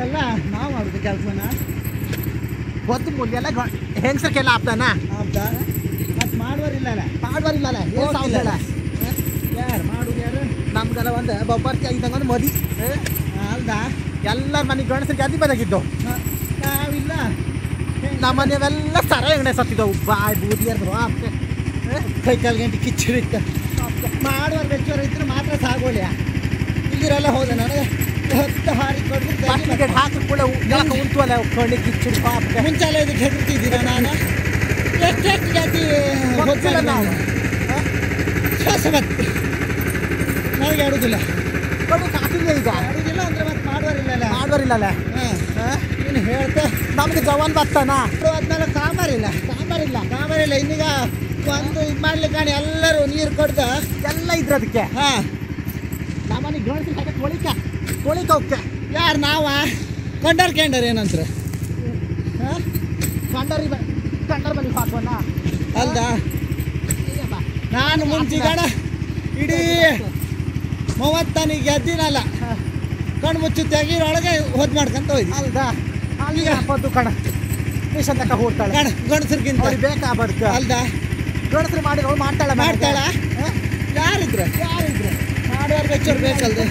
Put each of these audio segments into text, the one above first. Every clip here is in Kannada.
ಎಲ್ಲ ನಾವು ಮಾಡುದು ಕೆಲಸನ ಗೊತ್ತು ಮೂಲ್ಯ ಎಲ್ಲ ಹೆಂಗಸರ್ಕೆಲ್ಲ ಆಪ್ತಾನ ಹೌದಾ ಮತ್ತೆ ಮಾಡುವರಿಲ್ಲಲ್ಲ ಮಾಡುವರಿಲ್ಲಲ್ಲ ಏನ್ ಸಾವ್ಸಲ್ಲ ಯಾರು ಮಾಡುದು ಯಾರು ನಮ್ಗೆಲ್ಲ ಒಂದು ಬೊಬ್ಬರ್ತಿ ಇದ್ದಂಗೆ ಒಂದು ಮದಿ ಅಲ್ದಾ ಎಲ್ಲರ ಮನೆ ಗಂಡಸರಿಗೆ ಅದಿ ಬದಾಗಿದ್ದು ಹ, ನಾವಿಲ್ಲ ನಮ್ಮ ಮನೆಯವೆಲ್ಲ ಸರ ಎಣ್ಣೆ ಸತ್ತಿದ್ದವು ಬಾಯ್ ಬೂದಿ ಅರ್ದ್ರು ಆಪ್ತೆ ಕೈ ಕಾಲು ಗಂಟೆ ಕಿಚ್ಚಿಡಿತ್ತ ಮಾಡುವ ವೆಚ್ಚ ಇದ್ರೆ ಮಾತ್ರ ಸಾಗೋಲ್ಯ ಇಲ್ಲಿರಲ್ಲ ಹೋದ ನನಗೆ ಹತ್ತು ಹಾರಿ ಪ್ಲಾಸ್ಟಿಕ್ ಕೊಡ್ಬಿಟ್ಟು ಹಾಕಿ ಕೂಡ ಯಾಕೆ ಉಂಟು ಅಲ್ಲ ಕಣ್ಣಿ ಕಿಚ್ಚಿಡು ಆಪ್ತೆ ಮುಂಚೆಲ್ಲ ಇದಕ್ಕೆ ಹೆದರ್ತಿದ್ದೀರ ನಾನು ಎಷ್ಟೆಷ್ಟು ಜಾತಿ ಗೊತ್ತಿಲ್ಲ ನಾವು ಶ್ವಾಸ ಬತ್ತೆ ನನಗೆ ಆಡುದಿಲ್ಲ ಕಣ್ಣು ಕಾಸಿಲ್ಲ ಈಗ ಆಡುದಿಲ್ಲ ಅಂದ್ರೆ ಮತ್ತೆ ಮಾಡುವರಿಲ್ಲಲ್ಲ ಮಾಡೋರಿಲ್ಲಲ್ಲ ಹಾಂ ನೀನು ಹೇಳ್ತಾ ನಮ್ಗೆ ಜವಾನ್ ಬರ್ತಾನ ಅದ್ಮೇಲೆ ಕಾಮರಿಲ್ಲ ಕಾಮರಿಲ್ಲ ಕಾಮರಿಲ್ಲ ಇನ್ನೀಗ ಒಂದು ಇದು ಮಾಡ್ಲಿಕ್ಕೆ ಕಾಣಿ ಎಲ್ಲರೂ ನೀರು ಕೊಡ್ತಾ ಎಲ್ಲ ಇದ್ರ ಅದಕ್ಕೆ ಹಾಂ ನಮ್ಮನೆ ಗಂಡಸಿಗೆ ಹಾಕಿ ತೊಳಿಕ ತೊಳಿಕ ಹೋಗ್ತೆ ಯಾರು ನಾವ ಕಂಡರ್ ಕೆಂಡರ್ ಏನಂತಾರೆ ಹಾಂ ಕಂಡರಿ ಕಂಡರ ಮನೆಗೆ ಹಾಕೋಣ ಅಲ್ದಾ ನಾನು ಮುಂಚಿಗಣ ಇಡೀ ಮೂವತ್ತನಿಗೆ ಗೆದ್ದಿನಲ್ಲ ಕಣ್ಣು ಮುಚ್ಚು ತೆಗೀರೊಳಗೆ ಹೊದ್ ಮಾಡ್ಕೊಂತ ಹೋಯ್ತು ಹೌದಾ ಅಲ್ಲಿಗೆ ಹಾಕೋದು ಕಣ ಮಿಷನ್ ತಕ ಹೋಗ್ತಾಳೆ ಕಣ ಗಂಡಸ್ರಿಗಿಂತ ಅವ್ರಿಗೆ ಬೇಕಾ ಬದುಕ ಅಲ್ದಾ ಗಂಡಸ್ರು ಮಾಡಿ ಅವ್ಳು ಮಾಡ್ತಾಳೆ ಮನೆಗೆ. ಮಾಡ್ತಾಳ ಹ? ಯಾರಿದ್ರು ಯಾರಿದ್ರು ಮಾಡುವವ್ರ ವೆಚ್ಚರು ಬೇಕಲ್ದೆ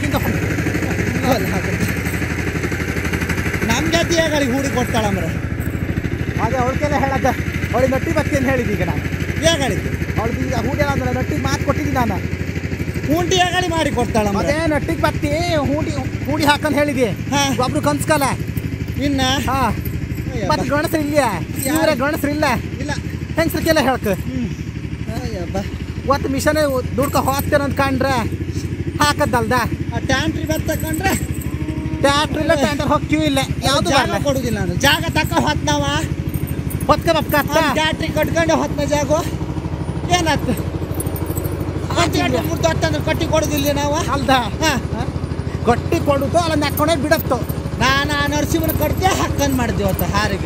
ನಮ್ಮ ಗೆದ್ದಿಯಾಗಳಿಗೆ ಹೂಡಿ ಕೊಡ್ತಾಳಂಬ್ರೆ ಹಾಗೆ ಅವಳಿಗೆಲ್ಲ ಹೇಳದ ಅವಳಿಗೆ ನಟ್ಟಿ ಬತ್ತಿ ಅಂತ ಹೇಳಿದ್ದು ಈಗ ನಾನು ಹೇಗಳಿದ್ದು ಅವಳಿಗೆ ಈಗ ಹೂಡಿ ಅಂದ್ರೆ ನಟ್ಟಿಗೆ ಮಾತು ಕೊಟ್ಟಿದ್ದೀನಿ ನಾನು ಹೂಂಟಿ ಹೇಗಳಿ ಮಾಡಿ ಕೊಡ್ತಾಳಂಬ್ರೆ ಅದೇ ನಟ್ಟಿಗೆ ಬತ್ತಿ ಹೂಡಿ ಹೂಡಿ ಹಾಕಂತ ಹೇಳಿದಿ ಹಾ ಒಬ್ರು ಕನ್ಸ್ಕಲ್ಲ ಇನ್ನ ಹಾ ಅಯ್ಯಪ್ಪ. ಮತ್ತೆ ಗಣಸ್ರು ಇಲ್ಲ ಇವರೇ ಗಣಸ್ರು ಇಲ್ಲ ಇಲ್ಲ ಹೆಂಗಸ್ರಿಗೆಲ್ಲ ಹೇಳ್ಕ ಹ್ಮ್ ಅಯ್ಯಪ್ಪ ಒತ್ತು ಮಿಷನ್ ದುಡ್ಕ ಹೋಗ್ತೇನೆ ಅಂತ ಕಂಡ್ರೆ ಹಾಕದ್ದಲ್ದ ಆ ಟ್ಯಾಂಟ್ರಿ ಬತ್ತ ಕಂಡ್ರೆ ಟ್ಯಾಕ್ಟ್ರ್ ಇಲ್ಲ ಟ್ಯಾಂಟರ್ ಹೊಕ್ಕಿಯೂ ಇಲ್ಲ ಯಾವುದು ಜಾಗ ಬರಲ್ಲ ಕೊಡುದಿಲ್ಲ ನಾನು ಜಾಗ ತಕ್ಕ ಹೊತ್ನವ ಹೊತ್ಕ ಬಪ್ಕ ಟ್ಯಾಟ್ರಿ ಕಟ್ಕೊಂಡು ಹೊತ್ನ ಜಾಗ ಏನಾಯ್ತು ಮುರ್ದು ಹತ್ತಂದ್ರೆ ಕಟ್ಟಿ ಕೊಡುದಿಲ್ಲ ನಾವು ಅಲ್ದ ಹಾ ಗಟ್ಟಿ ಕೊಡುದು ಅಲ್ಲ ನಕ್ಕೊಂಡೇ ಬಿಡತ್ತು ನಾನು ಆ ನರಸಿಂಹನ ಕಟ್ತೆ ಹಕ್ಕನ್ ಮಾಡಿದೆ ಅವತ್ತು ಹಾರಿಗೆ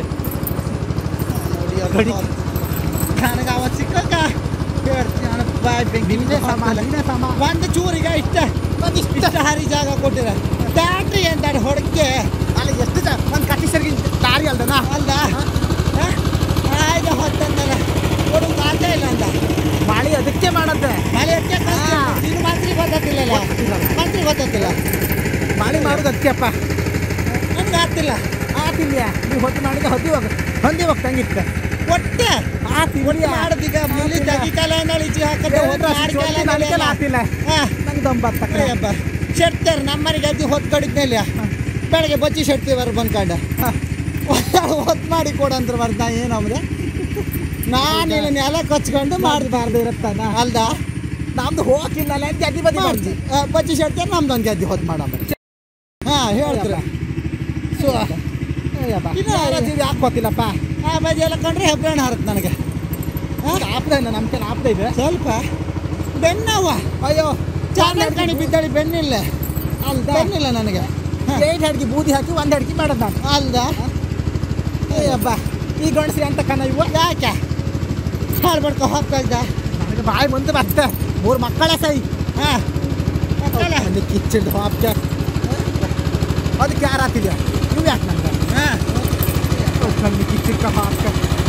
ಗಡಿ. ನನಗೆ ಅವತ್ತು ಸಿಕ್ಕಾಗ ಹೇಳ್ತೀನಿ ನಾನು ಬಾಯ್ ಬೆಂಕಿ ನಿನ್ನೆ ಸಮ ನಿನ್ನೆ ಸಮ ಒಂದು ಚೂರಿಗೆ ಇಷ್ಟ ಒಂದಿಷ್ಟು ಇಷ್ಟ ಹಾರಿ ಜಾಗ ಕೊಟ್ಟಿರ ಟ್ಯಾಟ್ರಿ ಅಂತ ಹೊಡಕ್ಕೆ ಅಲ್ಲ ಎಷ್ಟು ಜನ ಒಂದು ಕಟ್ಟಿಸರಿಗೆ ದಾರಿ ಅಲ್ದನ ಅಲ್ದ ಆಯ್ತು ಹೊತ್ತಂದಲ್ಲ ಕೊಡು ಮಾತೇ ಇಲ್ಲ ಅಂದ ಮಾಡಿ ಅದಕ್ಕೆ ಮಾಡತ್ತೆ ಮಳೆ ಎತ್ತೆ ಹಾ. ಇನ್ನು ಮಂತ್ರಿ ಗೊತ್ತಿಲ್ಲ ಮಂತ್ರಿ ಗೊತ್ತಿಲ್ಲ ಮಾಡಿ ಮಾಡೋದು ಅದಕ್ಕೆಪ್ಪ ನನ್ಗೆ ಆಗ್ತಿಲ್ಲ ಆತಿಲ್ಯ ನೀವು ಹೊತ್ತು ಮಾಡಿದ ಹೊತ್ತಿ ಹೋಗ ಹೊಂದಿ ಹೋಗ್ತಂಗಿತ್ತು ಒಟ್ಟೆ ಆತಿಲ್ಯ ಮಾಡೋದೀಗ ಮುಲಿ ತಗಿಕಾಲ ನಳಿಚಿ ಹಾಕದೆ ಹೋದ್ರೆ ಮಾಡ್ಕಾಲ ಆತಿಲ್ಲ ಹಾ ನಂಗೆ ದೊಂಬತ್ತ ಅಯ್ಯಪ್ಪ ಶೆಡ್ತಾರೆ ನಮ್ಮನೆಗೆ ಅಜ್ಜಿ ಹೊತ್ತು ಕಡಿದ್ಮೇಲೆ ಬೆಳಗ್ಗೆ ಬಚ್ಚಿ ಶೆಡ್ತೀವಾರ ಬಂದ್ಕೊಂಡ ಹೊತ್ತು ಮಾಡಿ ಕೊಡಂದ್ರೆ ಬರ್ದ ಏನಮ್ರೆ ನಾನು ಇಲ್ಲಿ ನೆಲ ಕಚ್ಕೊಂಡು ಮಾಡಬಾರ್ದು ಇರುತ್ತಾನ ಅಲ್ದ ನಮ್ದು ಹೋಗಿಲ್ಲ ಅಂತ ಅದಿ ಬದಿ ಮಾಡ್ತಿ ಮಾಡ್ತಿ ಬಚ್ಚಿ ಶೆಡ್ತಾರೆ ನಮ್ದು ಒಂದು ಗೆದ್ದಿ ಹೊತ್ತು ಮಾಡಂಬ್ರೆ ಹಾಂ ಹೇಳ್ತೀರ ಸೊ ಅಯ್ಯಪ್ಪ ಇದು ಯಾರಾದ್ರೂ ಯಾಕೆ ಗೊತ್ತಿಲ್ಲಪ್ಪ ಆ ಬದಿ ಎಲ್ಲ ಕಂಡ್ರೆ ಹೆಬ್ರಾಣ ಹರತ್ ನನಗೆ ಆಪ್ದ ನಮ್ಮ ಕೆಲ ಆಪ್ದ ಇದೆ ಸ್ವಲ್ಪ ಬೆನ್ನವ್ವ ಅಯ್ಯೋ ಚಾನಲ್ ಕಣಿ ಬಿದ್ದಳಿ ಬೆನ್ನಿಲ್ಲ ಅಲ್ದ ಬೆನ್ನಿಲ್ಲ ನನಗೆ ಏಟ್ ಅಡ್ಗೆ ಬೂದಿ ಹಾಕಿ ಒಂದು ಅಡ್ಗೆ ಮಾಡೋದು ನಾನು ಅಲ್ದ ಅಯ್ಯಪ್ಪ ಈ ಗಣಸ್ರಿ ಅಂತ ಕಣ ಇವು ಯಾಕೆ ಹಾಳು ಬಡ್ಕೊ ಹೋಗ್ತಾ ನನಗೆ ಬಾಯಿ ಮುಂದೆ ಬರ್ತ ಮೂರು ಮಕ್ಕಳ ಸೈ ಹಾಂ ಅಲ್ಲಿ ಕಿಚ್ಚಿಡ್ ಹಾಪ್ಕ ಅದಕ್ಕೆ ಯಾರು ಆತಿದ್ಯಾ ನೀವು ಯಾಕೆ ನಂಗೆ ಹಾಂ ಕಣ್ಣು ಕಿಚ್ಚಿಡ್ಕ ಹಾಪ್ಕ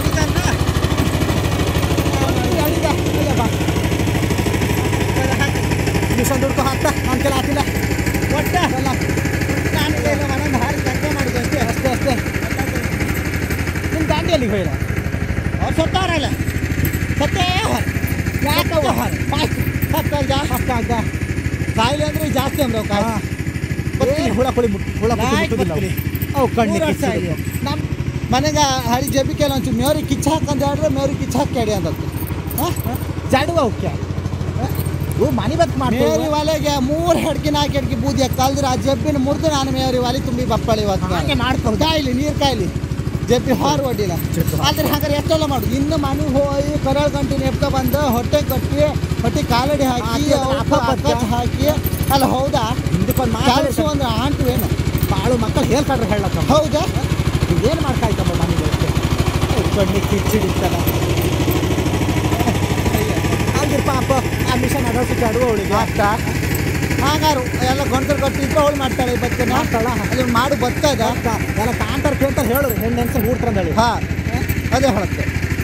ಮಿಷನ್ ದುಡ್ಕೊ ಹಾಕ್ತಾ ನನ್ನ ಕೆಲ ಆತಿಲ್ಲ ಒಟ್ಟ ಎಲ್ಲ ನಾನು ಏನು ಮನೊಂದು ಹಾರಿ ಕಟ್ಟ ಮಾಡಿದ್ದು ಅಷ್ಟೇ ಅಷ್ಟೇ ಅಷ್ಟೇ ನಿಮ್ಮ ದಾಂಡಿ ಎಲ್ಲಿಗೆ ಹೋಯ್ರ ಅವ್ರು ಸತ್ತಾರಲ್ಲ ಸತ್ತೇ ಹೊರ ಯಾಕವ್ವ ಹೊರ ಫಾಸ್ಟ್ ಸತ್ತಲ್ದ ಫಸ್ಟ್ ಆಗ ಕಾಯಿಲೆ ಅಂದ್ರೆ ಜಾಸ್ತಿ ಅಂದ್ರೆ ಕಾಯಿ ಬತ್ತಿ ಹುಳ ಕುಳಿ ಮುಟ್- ಹುಳ ಕುಳಿ ನಾಯ್ಕ್ ಮುಟ್ಟುದಿಲ್ಲ ಅವು. ಬತ್ತಿ. ಅವು ಕಣ್ಣು ಮೂರು ವರ್ಷ ಕಿಚ್ಚಿಡು. ಆಗಿದೆ. ನಮ್ ಮನೆಗೆ ಹಳಿ ಜಬಿಕೆಲ್ಲ ಒಂಚೂರು ಮೇವ್ರಿಗೆ ಕಿಚ್ಚ ಹಾಕಂತ ಹೇಳಿದ್ರೆ ಮೇವ್ರಿಗೆ ಕಿಚ್ಚ ಹಾಕಿ ಅಂತದ್ದು ಹಾಂ ಜಡುವ ಅವಕ್ಕೆ ಇವು ಮನೆ ಬತ್ ಮೇರಿ ಮಾಡ್ತೀವಿ ಒಲೆಗೆ ಮೂರು ಹೆಡ್ಕಿ ನಾಲ್ಕು ಹೆಡ್ಕಿ ಬೂದಿ ಕಲ್ದ್ರೆ ಆ ಜಬ್ಬಿನ ಮುರಿದು ನಾನು ಮೇರಿ ಒಲೆ ತುಂಬಿ ಬಪ್ಪಳಿ ಇವತ್ತು ಹಾಗೆ ಮಾಡ್ಕೊಂಡು ಕಾಯಿಲಿ ನೀರು ಕಾಯಿಲಿ ಜಬ್ಬಿ ಹಾರು ಹೊಡಿಲ್ಲ ಆದ್ರೆ ಹಾಗಾದ್ರೆ ಎಷ್ಟೆಲ್ಲ ಮಾಡುದು ಇನ್ನು ಮನೆಗೆ ಹೋಗಿ ಕರಾಳ ಗಂಟೆ ನೆಪ್ಕ ಬಂದು ಹೊಟ್ಟೆ ಕಟ್ಟಿ ಹೊಟ್ಟೆ ಕಾಲಡಿ ಹಾಕಿ ಹಾಕಿ ಅದ್ರ ಅವಕ್ಕೆ ಅಕ್ಕಪಕ್ಕ ಅಕ್ಕಚ್ಚ ಹಾಕಿ ಅಲ್ಲ ಹೌದಾ ಹಿಂದಕ್ಕೊಂದು ಕೆಲಸ ಮಾತು ಅಂದ್ರೆ ಆಂಟು ಏನು ಬಾಳು ಮಕ್ಕಳು ಹೇಳ್ಕೊಂಡ್ರೆ ಹೇಳಕ್ಕ ಹೌದಾ ಏನು ಮಾಡ್ಕಾಯ್ತಮ್ಮ ಮನೆಗೆ ಅಷ್ಟೇ ಕಣ್ಣಿ ಕಿಚ್ಚಿಡಿತ್ತಲ್ಲ ಅಲ್ದಿರ್ ಪಾಪ ಆ ಮಿಷನ್ ಅಡೋಸಿಟ್ಟು ಅಡುವ ಅವಳಿಗೆ ಆಗ್ತಾ ಹಾಗಾರು ಎಲ್ಲ ಗಂಟಲು ಕಟ್ಟಿದ್ರೆ ಅವಳು ಮಾಡ್ತಾಳೆ ಈ ಬದುಕನ್ನ ಮಾಡ್ತಾಳ? ಅಲ್ಲಿ ಮಾಡು ಬದುಕದ ಎಲ್ಲ ಕಾಂತಾರ ಕೇಳ್ತಾರ ಹೇಳು ಹೆಣ್ಣು ಹೆಣ್ಸ ಹೂಡ್ತಾರ ಹೇಳಿ ಹಾ ಅದೇ ಹೇಳುತ್ತೆ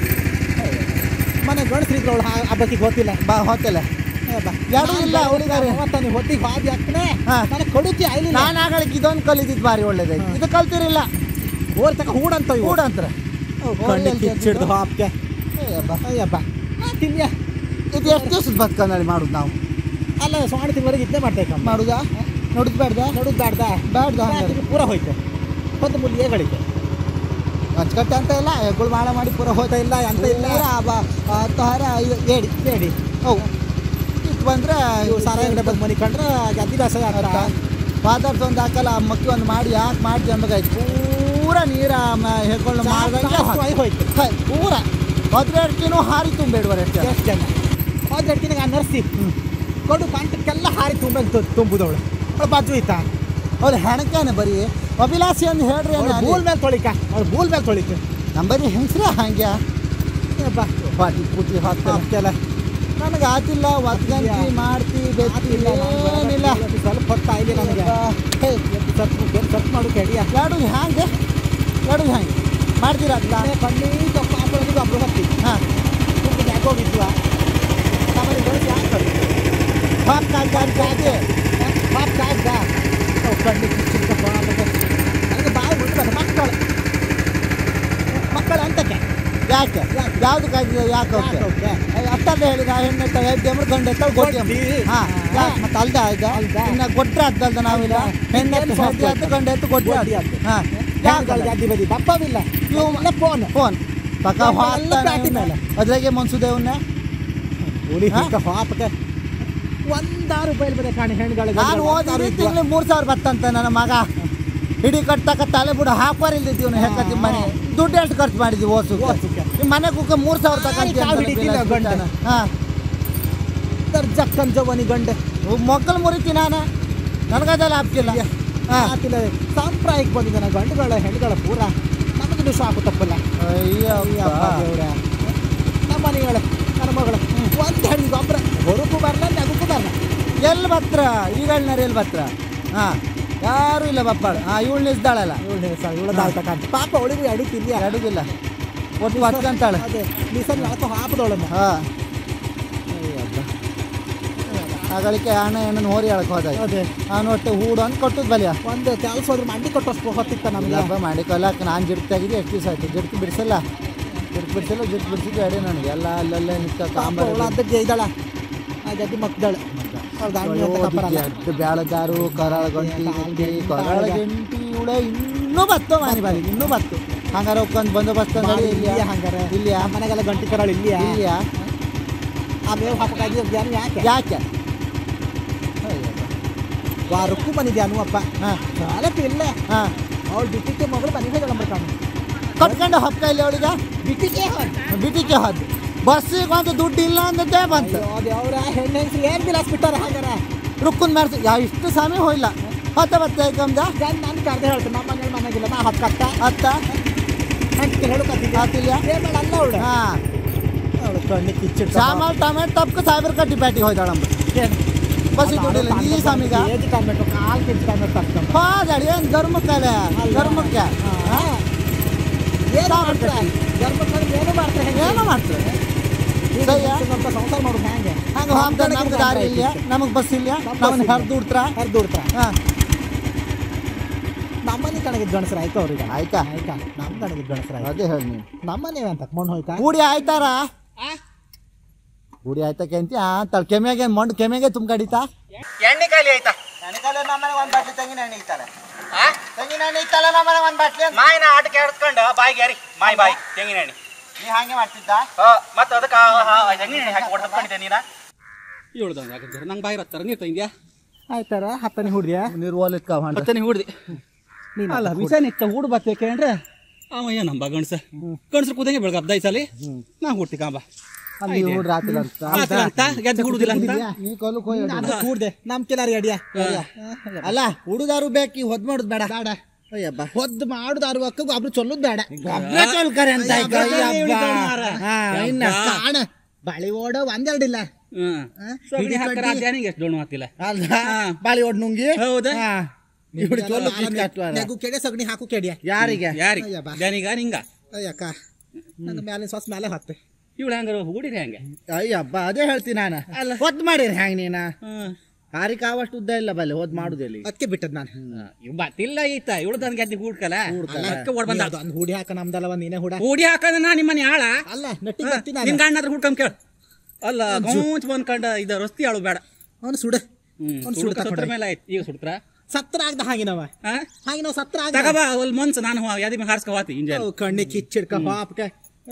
ಮನೆ ಗಂಡಸ್ರಿದ್ರು ಅವಳು ಆ ಬಕ್ಕಿಗೆ ಗೊತ್ತಿಲ್ಲ ಬಾ ಹೋತಲ್ಲ ಯಾರೂ ಇಲ್ಲ ಹುಡುಗರು ಅವತ್ತಾನೆ ಹೊಟ್ಟಿಗೆ ಹಾದಿ ಹಾಕ್ತಾನೆ ಹಾ. ನನಗೆ ಕಡುಕಿ ಆಯ್ಲಿಲ್ಲ ನಾನು ಆಗಳಿಗೆ ಇದೊಂದು ಕಲಿದಿದ್ದು ಭಾರಿ ಒಳ್ಳೇದೈತಿ ಇದು ಕಲ್ತಿರಿಲ್ಲ ಓರ್ ತಕ ಹೂಡಂತ ಇವು ಕೂಡ ಅಂತಾರೆ ಕಣ್ಣು ಕಿಚ್ಚಿಡ್ದು ಹಾಪ್ಗೆ ಅಯ್ಯಪ್ಪ ತಿನ್ಯ ಇದು ಎಷ್ಟು ದಿವಸದ ಬದುಕಂದೇಳಿ ಮಾಡುದು ನಾವು ಅಲ್ಲ ಸ್ವಾಣಿ ತಿಂಗಳಿಗೆ ಇದ್ದೇ ಮಾಡ್ತೇವೆ ಮಾಡುದಾ ನೋಡುದು ಬೇಡ್ದ ನೋಡುದು ಬ್ಯಾಡ್ದ ಬ್ಯಾಡ್ದ ಹಂಗಾರೆ. ಪೂರ ಹೋಯ್ತು ಹೊತ್ತು ಮುಲ್ಲಿ ಏಗಳಿಕೆ ಅಚ್ಚುಕಟ್ಟೆ ಅಂತ ಇಲ್ಲ ಹೆಗ್ಗಳು ಮಾಡ ಮಾಡಿ ಪೂರ ಹೋಯ್ತಾ ಇಲ್ಲ ಅಂತ ಇಲ್ಲ ಹತ್ತು ಹಾರ ಐದು ಏಡಿ ಹೇಳಿ ಹೌ ಇತ್ತು ಬಂದ್ರೆ ಇವು ಸಾರ ಅಂಗಡಿ ಬಂದು ಮನೆ ಕಂಡ್ರೆ ಗದ್ದಿ ದಾಸ ಅರ್ಥ ಪಾದಾರ್ಥ ಒಂದು ಹಾಕಲ್ಲ ಆ ಮಕ್ಕಳು ಒಂದು ಮಾಡಿ ಯಾಕೆ ಮಾಡಿ ಜಂಬಗಾಯ್ತು ಪೂರ ನೀರ ಹೆಗ್ಗಳು ಮಾಡ್ದಂಗೆ ಹಾಕ್- ಹೋಯ್ತು ಹೈ, ಪೂರ ಹದಿನೆರಡು ಹಾರಿ ತುಂಬೇಡುವರೆ ಅಷ್ಟೇ ಎಷ್ಟು ಜನ ಹೋದ ಅಡ್ಕಿನಾಗ ಆ ನರ್ಸಿ ಕೊಡು ಕಂಟಕ್ಕೆಲ್ಲ ಹಾರಿ ತುಂಬ ತುಂಬುದವಳು ಅವಳು ಬಾಜು ಐತಾ ಅವ್ರು ಹೆಣಕೇನೆ ಬರೀ ಅಭಿಲಾಷಿ ಅಂತ ಹೇಳ್ರಿ ಅವಳು ಬೂಲ್ ಮೇಲೆ ತೊಳಿಕ ಅವಳು ಬೂಲ್ ಮೇಲೆ ತೊಳಿಕ ನಮ್ಮ ಬರೀ ಹೆಂಗ್ಸ್ರೆ ಹಂಗೆ ಬಾ ಪಾಟಿ ಪುಟಿ ಹಾಕ್ತಾರೆ ಹಾಕ್ತಲ್ಲ ನನಗೆ ಆತಿಲ್ಲ ಒತ್ಗಂತಿ ಮಾಡ್ತಿ ಬೆತ್ತಿ ಏನಿಲ್ಲ ಸ್ವಲ್ಪ ಹೊತ್ತು ಆಯ್ಲಿ ನನಗೆ ಹೇ, ಸತ್ ಸತ್ ಮಾಡು ಕೆಡಿಯ ಎರಡು ಹ್ಯಾಂಗೆ ಎರಡು ಹ್ಯಾಂಗೆ ಮಾಡ್ತೀರಾ ಅಂತ ಕಣ್ಣಿ ಪಾಪಳಿಗೆ ಒಬ್ರು ಹತ್ತಿ ಹಾಂ ಯಾಕೆ ಹೋಗಿದ್ವ ಆಮೇಲೆ ಬೆಳೆಸಿ ಹಾಕಿ ಪಾಪ್ ಕಾಯ್ದೆ ಕಾಯ್ದೆ ಪಾಪ ಕಾಯ್ದ ಕಣ್ಣಿ ಕಿಚ್ಚಿಡ್ಕಪ್ಪ ಆಮೇಲೆ ನನಗೆ ಬಾಯಿ ಬಿಡ್ತಾರೆ ಮಕ್ಕಳು ಮಕ್ಕಳು ಅಂತಕ್ಕೆ ಯಾಕೆ ಯಾವ್ದು ಕಾಯ್ದೆ ಯಾಕೆ ಯಾಕೆ ಓಕೆ ಅವ್ಕೆ? ಅತ್ತಲ್ಲ ಹೇಳಿದ ಹೆಣ್ಣು ಎತ್ತ ಎದ್ದು ಎಮ್ರು ಗಂಡು ಎತ್ತ ಗೊಡ್ಡಿ ಗೊಡ್ಡಿ. ಹಾಂ ಹಾ. ಮತ್ತೆ ಅಲ್ದ ಆಯ್ತಾ ಅಲ್ದ. ಇನ್ನು ಕೊಟ್ರೆ ಅದ್ದಲ್ದ ನಾವಿಲ್ಲ ಹೆಣ್ಣು ಎತ್ತು ಹೆಜ್ಜೆ ಎತ್ತು ಗಂಡು ಎತ್ತು ಗೊಡ್ಡಿ ಗೊಡ್ಡಿ ಆಯ್ತು ಆಯ್ತು. ಹಾಂ ಯಾಕೆ ಅದ್ದಿ ಬದಿ ದಪ್ಪವಿಲ್ಲ ಇವು ಇಲ್ಲ ಫೋನ್ ಫೋನ್ ಪಕ್ಕ ಎಲ್ಲ ಪ್ಯಾಟಿ ಮೇಲೆ. ಅದ್ರಾಗೆ ಮನ್ಸುದೇವನ್ನ ಉಳಿ ಹಾ? ಹಿಡ್ಕ ಹಾಪಕ್ಕೆ ಒಂದಾರು ರೂಪಾಯಿ ಬದೆ ಕಾಣಿ ಹೆಣ್ಗಳಿಗೆ ನಾನು ಓದಿದ್ರೆ ತಿಂಗಳು ಮೂರು ಸಾವಿರ ಬತ್ತಂತ ನನ್ನ ಮಗ ಹಿಡಿ ಕಟ್ಟಕ ತಲೆ ಬಿಡು ಹಾಕೋರ್ ಇಲ್ದಿದ್ದೀವಿ ನಾವು ಹೆಕ್ಕತ್ತಿ ಮನೆ ದುಡ್ಡು ಎಷ್ಟು ಖರ್ಚು ಮಾಡಿದ್ವಿ ಓಸು ಓಸುಕ್ಕೆ. ನಿಮ್ಮ ಮನೆ ಕುಕ್ಕ ಮೂರು ಸಾವಿರ ಆಯ್ತು, ಕಾವು ಹಿಡಿತಿಲ್ಲ ಗಂಡ. ತಗೊಂಡು ಹಾಂ ಜಕ್ಕನ್ ಜವನಿ ಗಂಡ ಮಕ್ಕಳು ಮುರಿತಿ ನಾನು ನನಗದೆಲ್ಲ ಹಾಕ್ತಿಲ್ಲ ಹಾಂ ಆತಿಲ್ಲ ಸಾಂಪ್ರಾಯಿಕ ಬಂದಿದ್ದಾನ ಗಂಡುಗಳ ಹೆಣ್ಗಳ ಪೂರ ನಮಗೆ ದುಷ್ಟ ಹಾಕು ತಪ್ಪಲ್ಲ ಅಯ್ಯಪ್ಪ ದೇವ್ರ ನಮ್ಮ ಮನೆಗಳ ನನ್ನ ಮಗಳು ಒಂದು ಹೆಣ್ಣಿಗೆ ಒಬ್ಬರ ಹೊರಗೂ ಬರಲ್ಲ ನಗಕ್ಕೂ ಬರಲ್ಲ ಎಲ್ಲಿ ಬತ್ರ ಈಗಳ್ನಾರ ಎಲ್ಲಿ ಬತ್ರ ಹಾಂ ಯಾರು ಇಲ್ಲ ಬಪ್ಪಾಳು ಹಾಂ ಇವಳು ನಿಲ್ಸ್ದಾಳಲ್ಲ ಇವಳು ಇವಳು ದಾಳ್ತಕ್ಕಂತ ಪಾಪ ಅವಳಿಗೂ ಅಡಿ ತಿರ್ಯ ಅಡುಗಿಲ್ಲ ಒಟ್ಟು ಬತ್ಕಂತಾಳೆ ಅದೇ ನಿಸನ್ ಯಾಕೋ ಹಾಪದವಳನ್ನ ಹಾಂ ಆಗಳಿಕೆ ಹಣ ಏನನ್ನು ಹೋರಿ ಹೇಳಕ್ ಹೋದ ಅದೇ ನಾನು ಒಟ್ಟು ಹೂಡು ಅಂತ ಕೊಟ್ಟದ್ ಬಲಿಯ ಒಂದು ಕೆಲಸ ಹೋದ್ರೆ ಮಂಡಿ ಕೊಟ್ಟು ಹೊತ್ತಿತ್ತ ನಮ್ಗೆ ಹಬ್ಬ ಮಾಡಿ ಕೊಲ್ಲಕ್ಕೆ ನಾನು ಜಿಡ್ತು ತೆಗಿದು ಎಷ್ಟು ದಿವಸ ಆಯ್ತು ಜಿಡ್ತು ಬಿಡಿಸಲ್ಲ ಜಿಡ್ತು ಬಿಡಿಸಲ್ಲ ಜಿಡ್ತು ಬಿಡಿಸಿದ್ದು ಅಡಿ ನನಗೆ ಎಲ್ಲ ಅಲ್ಲಲ್ಲೇ ನಿಂತ ಪಾಪ ಅವಳ ಅದಕ್ಕೆ ಇದ್ದಾಳ ಆ ಗದ್ದಿ ಮಕ್ಕಳು ಅವ್ಳ ಗಾಂಡಿ ಅಂತ ಕಪ್ಪರಲ್ಲ ಬ್ಯಾಳದಾರು ಕರಾಳ ಗಂಟಿ ಗಂಟಿ ಕರಾಳ ಗಂಟಿ ಇವಳ ಇನ್ನೂ ಬತ್ತು ಮಾನಿ ಬಾರಿ ಇನ್ನೂ ಬತ್ತು ಹಂಗಾರ ಒಕ್ಕೊಂದು ಬಂದೋಬಸ್ತ್ ಅಂದ್ರೆ ಇಲ್ಲಿಯ ಇಲ್ಲಿಯ ಹಂಗಾರೆ ಇಲ್ಲಿಯ ನಮ್ಮ ಮನೆಗೆಲ್ಲ ಗಂಟಿ ಕರಾಳ ಇಲ್ಲಿಯ ಇಲ್ಲಿಯ ಆ ಮೇವು ಹಾಕಕ್ಕಾಗಿ ಜ್ಞಾನ ಯಾಕೆ ಯಾಕೆ ವಾರಕ್ಕೂ ಬಂದಿದ್ಯಾನು ಅಪ್ಪ ಹಾಂ ಸಾಲಕ್ಕೆ ಇಲ್ಲ ಹಾಂ ಅವಳು ಬಿಟ್ಟಿಕ್ಕೆ ಮಗಳು ಮನೆಗೆ ಹೇಳಂಬರ್ತಾನೆ ಕಟ್ಕೊಂಡು ಹಪ್ಪ ಇಲ್ಲಿ ಅವಳಿಗೆ ಬಿಟ್ಟಿಗೆ ಬಿಟಿಕೆ ಹೋದ್ ಬಸ್ಸಿಗೆ ಒಂದು ದುಡ್ಡು ಇಲ್ಲ ಅಂದದ್ದೇ ಬಂತು ಅಯ್ಯೋ ದೇವ್ರ ಹೆಣ್ಣು ಹೆಂಗ್ಸ್ರು ಏನು ಬಿಲಾಸ್ ಬಿಟ್ಟಾರ ಹಾಗಾರ ರುಕ್ಕುನ್ ಮ್ಯಾರ್ಸ್ ಯಾವ ಇಷ್ಟು ಸಮಯ ಹೋಯ್ಲ ಹತ್ತ ಬತ್ತ ಕಮ್ದ ಗಂಡ ನಾನು ಕರ್ದೆ ಹೇಳ್ತೀನಿ ನಮ್ಮ ಮನೆ ಮನೆಗಿಲ್ಲ ನಾ ಹತ್ತು ಕತ್ತ ಹತ್ತ ಹಂಗೆ ಹೇಳು ಕತ್ತಿದ್ದೆ ಆತಿಲ್ಲ ಏನು ಅಲ್ಲ ಅವಳು ಹಾ ಅವಳು ಕಣ್ಣು ಕಿಚ್ಚಿಟ್ಟು ಸಾಮಾಲ್ ಟೊಮೆಟೊ ತಪ್ಕ ಸಾವಿರ ಕಟ್ಟಿ ಪ್ಯಾಟಿ ಹೋಯ್ತಾಳಂಬ ಬಸ್ಸಿಗೆ ದುಡ್ಡಿಲ್ಲ ಈ ಸಮೀಗ ಕೆಜಿ ಟೊಮೆಟೊ ಕಾಲು ಕೆಜಿ ಟೊಮೆಟೊ ತರ್ಕೊಂಡು ಹೋದಳಿ ಏನು ಧರ್ಮಕ್ಕಲೆ ಧರ್ಮಕ್ಕೆ ಹಾ? ಏನು ಮಾಡ್ತಾರೆ ಗರ್ಭಕ್ಕೆ ಏನು ಮಾಡ್ತಾರೆ ಹೆಂಗೆ ಏನೋ ಮಾಡ್ತಾರೆ ಈಗ ಸರಿಯಾ? ಸ್ವಲ್ಪ ಸಂಸಾರ ಮಾಡೋದು ಹೆಂಗೆ ಹಂಗ ಹೋಗ್ದ ನಮ್ಗೆ ದಾರಿ ಇಲ್ಲ ನಮಗೆ ಬಸ್ ಇಲ್ಲ ನಮ್ಮನ್ನ ಹರಿದು ಬಿಡ್ತಾರ ಹರಿದು ಬಿಡ್ತಾರೆ ಹಾಂ ನಮ್ಮನೆ ಕಣಗಿದ್ ಗಣಸರು ಆಯ್ತು ಅವ್ರಿಗೆ ಆಯ್ತಾ ಆಯ್ತಾ ನಮ್ಮ ಕಣಗಿದ್ ಗಣಸರು ಆಯ್ತು ಅದೇ ಹೇಳಿ ನೀನು ನಮ್ಮನೆ ಅಂತ ಮಣ್ಣು ಹೋಯ್ತಾ ಕೂಡಿ ಆಯ್ತಾರ ಕೂಡಿ ಆಯ್ತಕ್ಕೆ ಅಂತೀಯ ತಳ ಕೆಮ್ಯಾಗೆ ಮಂಡು ಕೆಮ್ಯಾಗೆ ತುಂಬ ಕಡಿತಾ ಎಣ್ಣೆ ಖಾಲಿ ಆಯ್ತಾ ಎಣ್ಣೆಕಾಲ ನಮ್ಮನೆ ಒಂದು ಬಾಟ್ಲಿ ತೆಂಗಿನ ಎಣ್ಣೆ ಇತ್ತಲ್ಲ ತೆಂಗಿನ ಎಣ್ಣೆ ಇತ್ತಲ್ಲ ನಮ್ಮನೆ ಒಂದು ಬಾಟ್ಲಿ ಅಂತ ಮಾಯಿನ ಆಟಕ್ಕೆ ಎಡ್ಸ್ಕೊಂಡು ಬಾಯಿಗೆ ಯಾರಿ ಮಾಯಿ ಬಾಯಿ ತೆಂಗಿನ ಎಣ್ಣೆ ನೀ ಹಾಗೆ ಮಾಡ್ತಿದ್ದ ಮತ್ತೆ ಅದಕ್ಕೆ ತೆಂಗಿನ ಎಣ್ಣೆ ಹಾಕಿ ಹೊಡ್ಸ್ಕೊಂಡಿದ್ದೆ ನೀನ ಹೇಳ್ದಂಗೆ ಯಾಕಂದ್ರೆ ನಂಗೆ ಬಾಯಿ ಹತ್ತಾರ ನೀರು ತಂದ್ಯಾ ಆಯ್ತಾರ ಹತ್ತನೇ ಹುಡ್ದ್ಯಾ ನೀರು ಓಲಿಕ್ಕ ಹೊಂಟ ಹತ್ತನೇ ಹುಡ್ದಿ ನೀನು ಅಲ್ಲ ಮಿಷನ್ ಇತ್ತ ಹೂಡು ಬತ್ತೇಕೆ ಅಂದ್ರೆ ಅವ ಏನಂಬ ಗಣಸ ಗಣಸರು ಕೂದಂಗೆ ಬೆಳಗ್ಗೆ ಹಬ್ಬ ಸಲಿ ನಾ ಹುಡ್ತಿ ಕಾಂಬ ಅಲ್ಲಿ ಹುಡ್ರ ಆತಿಲ್ಲ ಅಂತ ಆತರ ಅಂತ ಗೆದ್ದು ಹುಡುದಿಲ್ಲ ಅಂತ ಈ ಕೊಲಕ್ಕೆ ಹೋಗಿ ಅದು ಕೂಡ್ದೆ ನಮ್ಮ ಕಿಲಾರಿ ಅಡಿಯ ಅಲ್ಲ ಹುಡುಗಾರು ಬೇಕು ಈ ಹೊದ್ ಮಾಡುದು ಬೇಡ ಬೇಡ ಅಯ್ಯಬ್ಬ ಹೊದ್ದು ಮಾಡುದು ಅರು ಅಕ್ಕ ಒಬ್ರು ಚೊಲ್ಲುದು ಬೇಡ ಒಬ್ರೇ ಚೊಲ್ಕರೆ ಅಂತ ಈಗ ಈ ಹಬ್ಬ. ಹಾ, ಇನ್ನ ಕಾಣ ಬಳಿ ಓಡ ಒಂದೆರಡಿಲ್ಲ ಹ್ಮ್ ಸಗಣಿ ಹಾಕರ ಅದ್ಯಾನಿಗೆ ಎಷ್ಟು ಡೋಣು ಹಾಕಿಲ್ಲ ಅಲ್ಲ ಹಾ. ಬಾಳಿ ಹೊಡ್ ನುಂಗಿ ಹೌದಾ ಹಾ. ಇವ್ರು ಚೊಲ್ಲು ಕಿತ್ ಕಟ್ಟುವಾರ. ನೆಗು ಕೆಡೆ ಸಗಣಿ ಹಾಕು ಕೆಡಿಯ ಯಾರಿಗೆ ಯಾರಿಗೆ ಅಯ್ಯ ಬಾ. ದ್ಯಾನಿಗ ನಿಂಗ ಅಯ್ಯಕ್ಕ ನಂಗೆ ಮ್ಯಾಲಿನ ಶ್ವಾಸ ಮ್ಯಾಲೆ ಹತ್ತೆ ಇವಳು ಹಂಗಾರ ಹೂಡಿರಿ ಹಂಗೆ ಅಯ್ಯಬ್ಬ ಅದೇ ಹೇಳ್ತೀನಿ ನಾನು ಅಲ್ಲ. ಹೊದ್ ಮಾಡಿರಿ ಹ್ಯಾಂಗ ನೀನ ಹ್ಮ್ ಕಾರಿ ಕಾವಷ್ಟು ಉದ್ದ ಇಲ್ಲ ಬಲ್ಲಿ ಹೊದ್ ಮಾಡುದಿಲ್ಲ ಅದಕ್ಕೆ ಬಿಟ್ಟದ್ ನಾನು ಇವ್ ಬತ್ತಿಲ್ಲ ಈತ ಇವಳು ತನ್ ಗೆದ್ದಿ ಹೂಡ್ಕಲ್ಲ ಅದಕ್ಕೆ ಓಡ್ ಬಂದ ಅದು ಒಂದು ಹೂಡಿ ಹಾಕ ನಮ್ದಲ್ಲ ಒಂದ್ ನೀನೇ ಹೂಡ ಹೂಡಿ ಹಾಕದ ನಾ ನಿಮ್ಮನೆ ಆಳ ಅಲ್ಲ ನೆಟ್ಟಿಗೆ ಬರ್ತೀನಿ ನಿನ್ ನಾನು ಗಂಡಾದ್ರ ಹುಡ್ಕೊಂಡ್ ಕೇಳ ಅಲ್ಲ ಗೌಂಚ್ ಬಂದ್ಕಂಡ ಇದ ರಸ್ತಿ ಆಳು ಬೇಡ ಅವನು ಸುಡ ಹ್ಮ್ ಒಂದ್ ಸುಡ್ಕ ಸುಡ್ಕ ಸುಟ್ರ ಮೇಲೆ ಆಯ್ತು ಈಗ ಸುಡ್ತ್ರ ಸತ್ರ ಆಗ್ದ ಹಾಗಿನವ ಹಾ ಹಾಗೆ ನಾವು ಸತ್ರ ಆಗ್ದ ತಗಬಾ ಅಲ್ಲಿ ಮನ್ಸ ನಾನು ಯಾದಿ ಮೇಲೆ ಹಾರ್ಸ್ಕ ಹೋತಿ ಇಂಜನ್ ಕಣ್ಣಿ ಕಿಚ್ಚಿಡ್ಕ ಪಾಪಕ್ಕೆ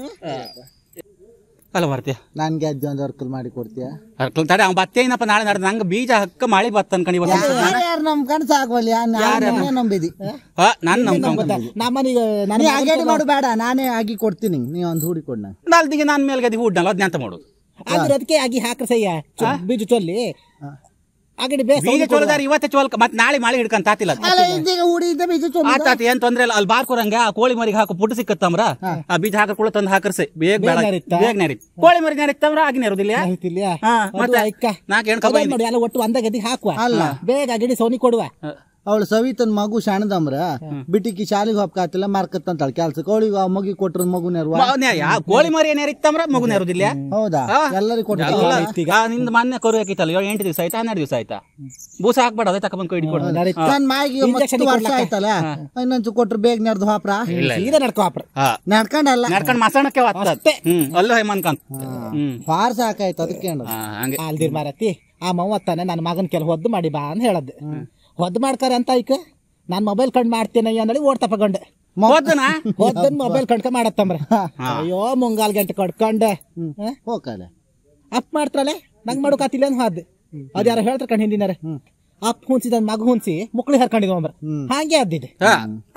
ಅಲ್ಲ ಬರ್ತೀಯ ನನ್ ಗೆದ್ದೆ ಒಂದ್ ವರ್ಕಲ್ ಮಾಡಿ ಕೊಡ್ತೀಯ ಅರ್ಕಲ್ ತಡೆ ಅವ್ನು ಬತ್ತೇನಪ್ಪ ನಾಳೆ ನಾಡ್ದು ನಂಗೆ ಬೀಜ ಹಕ್ಕ ಮಳೆ ಬತ್ತ ಅನ್ಕೊಂಡು ಇವತ್ತು ಯಾರು ನಮ್ ಕಣ್ ಸಾಕವಲ್ಲಿ ನಾನೇ ನಂಬಿದಿ ಹಾ ನಾನು ನಮ್ಕೊಂಡ್ ನಮ್ಮನೀಗ ನೀ ಆಗೇಡಿ ಮಾಡು ಬೇಡ ನಾನೇ ಆಗಿ ಕೊಡ್ತೀನಿ ನೀ ಒಂದ್ ಹೂಡಿ ಕೊಡ್ ನಂಗೆ ನಾಲ್ದಿಗೆ ನಾನು ಮೇಲೆ ಗದಿ ಹೂಡ್ನಲ್ಲ ಅದ್ನ ಅಂತ ಮಾಡೋದು ಆದ್ರೆ ಅದಕ್ಕೆ ಆಗಿ ಹಾಕ್ರ ಸಯ್ಯ ಚೊ- ಬೀಜ ಚೊಲ್ಲಿ ಆಗಡಿ ಬೇಸ ಬೀಜ ಚೋಲದಾರ ಇವತ್ತೇ ಚೋಲ್ಕ ಮತ್ತೆ ನಾಳೆ ಮಳೆ ಹಿಡ್ಕಂತ ಆತಿಲ್ಲ ಅದ್. ಅಲ್ಲ ಇದೀಗ ಹೂಡಿ ಇದ್ದ ಬೀಜ ಚೊಲ್ಲ ಆತಾತ ಏನ್ ತೊಂದ್ರೆ ಇಲ್ಲ ಅಲ್ಲಿ ಬಾರ್ಕೊರಂಗ ಆ ಕೋಳಿ ಮರಿಗೆ ಹಾಕು ಪುಟ್ಟು ಸಿಕ್ಕತ್ತಮ್ರ ಆ ಬೀಜ ಹಾಕ ಕೂಡ ತಂದು ಹಾಕರ್ಸಿ ಬೇಗ ಬೇಡ ನೇರಿತ್ತಾ? ಬೇಗ ನೇರಿತ್ ಕೋಳಿ ಮರಿ ನೇರಿತ್ತಮ್ರ ಆಗಿನ ಇರೋದಿಲ್ಲ ಮಾಹಿತಿಲ್ಲ ಹಾ, ಮತ್ತೆ? ಅಕ್ಕ ನಾಕ್ ಹೆಣ್ ಕಬ್ಬ ನೋಡಿ ಎಲ್ಲ ಒಟ್ಟು ಒಂದ ಗದಿ ಹಾಕುವ ಅಲ್ಲ. ಬೇಗ ಅಗಡಿ ಸೋನಿ ಕೊಡುವ ಅವಳು ಸವಿತನ್ ಮಗು ಶಾಣದಮ್ರ ಬಿಟ್ಟಿಕ್ಕಿ ಶಾಲಿಗೆ ಹೋಗ್ಕಾತಿಲ್ಲ ಮಾರ್ಕತ್ತಂತಾಳ ಕೆಲ್ಸಕ್ಕೆ ಅವಳಿಗೆ ಆ ಮಗಿ ಕೊಟ್ರ ಮಗು ನೆರವ ಯಾ ಕೋಳಿ ಮರಿ ನೇರಿತ್ತಮ್ರ ಮಗು ನೇರೋದಿಲ್ಲ ಹೌದಾ ಹಾ. ಎಲ್ಲರಿಗೂ ಕೊಟ್ಟ ಎಲ್ಲ ಆ, ನಿಂದ ಮೊನ್ನೆ ಕರು ಹಾಕಿತ್ತಲ್ಲ ಏಳು ಎಂಟು ದಿವಸ ಆಯ್ತಾ ಹನ್ನೆರಡು ದಿವಸ ಆಯ್ತಾ ಬೂಸ ಹಾಕ್ಬೇಡ ಅದೇ ತಕೊಂಡ್ ಕೈ ಹಿಡ್ಕೊಡು ನನ್ ಮಾಯಿಗೆ Injection ಮಸ್ತ್ ವರ್ಷ ಕೊಡ್ಲಕ್ಕ. ಆಯ್ತಲ್ಲ ಇನ್ನೊಂಚು ಕೊಟ್ರು ಬೇಗ ನೆಡ್ದು ಹಾಪ್ರ ಸೀದಾ ನಡ್ಕೋ ಹಾಪ್ರ ಹಾ ನಡ್ಕೊಂಡಲ್ಲ ನಡ್ಕೊಂಡ್ ಮಸಣಕ್ಕೆ ಒತ್ತದ ಅಷ್ಟೇ. ಹ್ಮ್ ಅಲ್ಲೋ ಹೇಮನ್ಕಂತ ಹ್ಮ್ ಫಾರ್ ಸಾಕಾಯ್ತು ಅದಕ್ಕೆ ಹೇಳೋದು. ಹಾ, ಹಂಗೆ ಅಲ್ದಿರ್ ಮಾರತಿ ಆ ಮವ್ವತ್ತಾನೆ ನನ್ನ ಮಗನ ಕೆಲ ಹೊದ್ದು ಮಾಡಿ ಬಾ ಅಂತ ಹೇಳದ್ದು ಹೊದ್ದು ಮಾಡ್ಕಾರ ಅಂತ ಈಕ ನಾನ್ ಮೊಬೈಲ್ ಕಂಡ್ ಮಾಡ್ತೇನೆ ಅಂದೇಳಿ ಓಡ್ತಾ ತಗೊಂಡೆ ಹೋದನಾ ಹೊದ್ದನ್ ಮೊಬೈಲ್ ಕಣ್ಕ ಮಾಡತ್ತಂಬ್ರ ಅಯ್ಯೋ ಮುಂಗಾಲ್ ಗಂಟೆ ಕಡ್ಕೊಂಡೆ ಹೋಗಲ್ಲ ಅಪ್ ಮಾಡ್ತಾರಲೆ ನಂಗ್ ಮಾಡೋಕಾತಿಲ್ಲ ಅಂತ ಹಾದ್ ಅದ್ ಯಾರು ಹೇಳ್ತಾರ ಕಣ್ ಹಿಂದಿನಾರೆ ಅಪ್ ಹುಣ್ಸಿದ ಮಗ ಹುಣ್ಸಿ ಮುಕ್ಳಿ ಹರ್ಕೊಂಡಿದ್ವ ಅಂಬ್ರ ಹಾಗೆ ಅದ್ದಿದೆ ಹಾ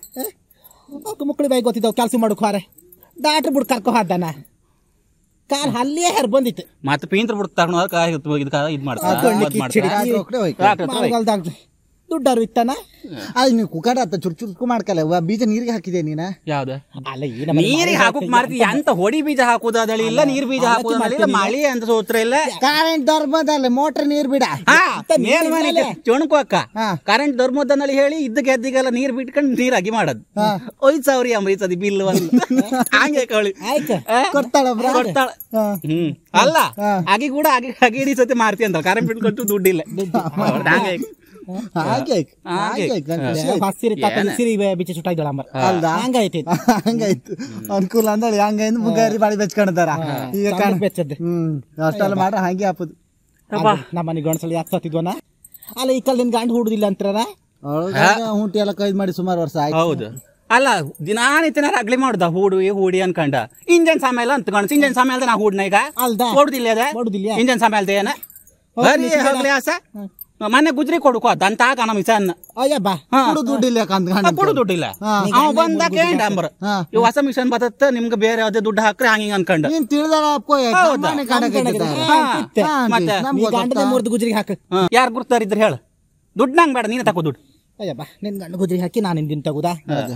ಮುಕ್ಳಿ ಬೈ ಗೊತ್ತಿದ್ದವ್ ಕೆಲ್ಸ ಮಾಡೋಕ್ ಹಾರೆ ಡಾಕ್ಟ್ರ್ ಬಿಡ್ ಕರ್ಕೊ ಹಾದ್ದಾನ ಕಾಲ್ ಅಲ್ಲಿಯೇ ಹರ್ ಬಂದಿತ್ತು ಮತ್ತೆ ಪೀಂತ್ರ ಬಿಡ್ತ ತಗೊಂಡು ಇದಕ್ಕ ಇದ್ ಮಾಡ್ತಾ ಹಾಕೊಂಡು ಅದ್ ಮಾಡ್ತಾ. ರಾತ್ರಿ ಒಕ್ಕಡೆ ಹೋಯ್ತು. ರಾತ್ರಿ ಹೊತ್ತು ಹೋಯ್ತು. ಮಳೆಗಾಲದಾಗ ದುಡ್ಡಾರು ಇತ್ತಾನ ಅದು ನೀವು ಕುಕ್ಕಡ ಹತ್ತ ಚುರ್ ಚುರ್ಕು ಮಾಡ್ಕಲ್ಲ ವ- ಬೀಜ ನೀರಿಗೆ ಹಾಕಿದೆ ನೀನ ಯಾವ್ದು ಅಲ್ಲ ಈ ನಮ್ಮ ನೀರಿಗೆ ಹಾಕುಕ್ ಮಾಡ್ತಿ ಎಂತ ಹೊಡಿ ಬೀಜ ಹಾಕುದು ಅದಳಿ ಇಲ್ಲ ನೀರ್ ಬೀಜ ಹಾಕುದು ಅದಳಿ ಇಲ್ಲ ಮಳಿ ಅಂತ ಸೂತ್ರ ಇಲ್ಲ ಕರೆಂಟ್ ಧರ್ಮದಲ್ಲಿ ಮೋಟರ್ ನೀರ್ ಬಿಡ ಹಾ ಮೇಲ್ಮನೆ ಚೊಣಕು ಅಕ್ಕ ಹಾ. ಕರೆಂಟ್ ಧರ್ಮದಲ್ಲಿ ಹೇಳಿ ಇದ್ದ ಗೆದ್ದಿಗೆಲ್ಲ ನೀರ್ ಬಿಟ್ಕೊಂಡು ನೀರ್ ಅಗಿ ಮಾಡದ್ ಐದ್ ಸಾವಿರ ಎಂಬೈತದಿ ಬಿಲ್ ಒಂದು ಹಂಗೆ ಕವಳಿ ಆಯ್ತು ಕೊಡ್ತಾಳ ಕೊಡ್ತಾಳ ಹ್ಮ್ ಅಲ್ಲ ಅಗಿ ಕೂಡ ಅಗಿ ಅಗಿ ಹಿಡಿ ಸತಿ ಮಾರ್ತಿ ಅಂತ ಕರೆಂಟ್ ಬಿಟ್ಕೊಟ್ಟು ದುಡ್ಡಿಲ್ಲ ಹೌದ್, ಹಂಗೆ ಹಾಗೆ ಹಾಗೆ. ಹಾಗೆ ನಂಗೆ ಖುಷಿ ಆಯ್ತು. ಹಸಿರಿ ತಾತ ಸಿರಿ ಬಿಚ್ಚಿ ಸುಟ್ಟ ಇದ್ದಳ ಅಂಬರ್ ಅಲ್ದಾ ಹಂಗಾಯ್ತು ಇದು. ಹಂಗಾಯ್ತು ಅನುಕೂಲ ಅಂದಳಿ ಹಂಗೈಂದು ಮುಂಗಾರಿ ಬಾಳಿ ಬೆಚ್ಕೊಂಡಾರ ಈಗ ಕಾಣ ಸಣ್ಣ ಬೆಚ್ಚದ್ದು ಹ್ಮ್ ಅಷ್ಟೆಲ್ಲ ಮಾಡ್ರ ಹಂಗೆ ಹಾಪುದು ನಮ್ಮ ಮನೆ ಗಣಸಲ್ಲಿ ಯಾಕೆ ಸತ್ತಿದ್ವನ ಅಲ್ಲ ಈ ಕಲ್ ನಿನ್ ಗಂಡ ಹುಡುದಿಲ್ಲ ಅಂತಾರ ಒಳಗ ಹುಂಟಿ ಎಲ್ಲ ಕೈದ್ ಮಾಡಿ ಸುಮಾರು ವರ್ಷ ಆಯ್ತು ಹೌದು ಅಲ್ಲ ದಿನಾನಿತ್ಯನ ಅಗ್ಲಿ ಮಾಡುದ ಹೂಡು ಈ ಹೂಡಿ ಅನ್ಕಂಡ ಇಂಜನ್ ಸಾಮೇಲ ಅಂತ ಕಾಣಿಸ್ ಇಂಜನ್ ಸಾಮೇಲ್ದ ನಾ ಹೂಡ್ನ ಈಗ ಅಲ್ದಾ? ಹೊಡ್ದಿಲ್ಲ ಅದ ಹೊಡ್ದಿಲ್ಲ. ಇಂಜನ್ ಸಾಮೇಲ್ದ ಏನ ಬರೀ ಹೋಗ್ಲಿ ಆಸ ಮೊನ್ನೆ ಗುಜ್ರಿ ಕೊಡುಕೋ ಅದಂತ ಆಗ ನಮ್ಮ ಸಣ್ಣ ಅಯ್ಯ ಬಾ ಹಾ ಕೊಡು ದುಡ್ಡಿಲ್ಲ ಕಂದ್ ಆ, ಕೊಡು ದುಡ್ಡಿಲ್ಲ ಅವ ಬಂದ ಕೇಂಡ ಅಂಬರ್ ಹಾ. ಇವ್ ಹೊಸ ಮಿಷನ್ ಬತ್ತ ನಿಮ್ಗೆ ಬೇರೆ ಯಾವ್ದೇ ದುಡ್ಡು ಹಾಕ್ರಿ ಹಂಗ ಅನ್ಕಂಡ ನೀನ್ ತಿಳಿದಾರ ನಮ್ ಕಡೆಗೆ ಹಾ. ಕಿತ್ತೆ. ಮತ್ತೆ? ನೀ ಗಂಡದ ಮುರ್ದು ಗುಜ್ರಿಗೆ ಹಾಕ ಯಾರು ಗುರ್ತಾರಿದ್ರೆ ಹೇಳು ದುಡ್ಡು ನಂಗೆ ಬೇಡ ನೀನೇ ತಕೋ ದುಡ್ಡು ಅಯ್ಯ ಬಾ ನಿನ್ ಗಂಡ ಗುಜ್ರಿಗೆ ಹಾಕಿ ನಾನು ಹಿಂದಿನ ತಗುದಾ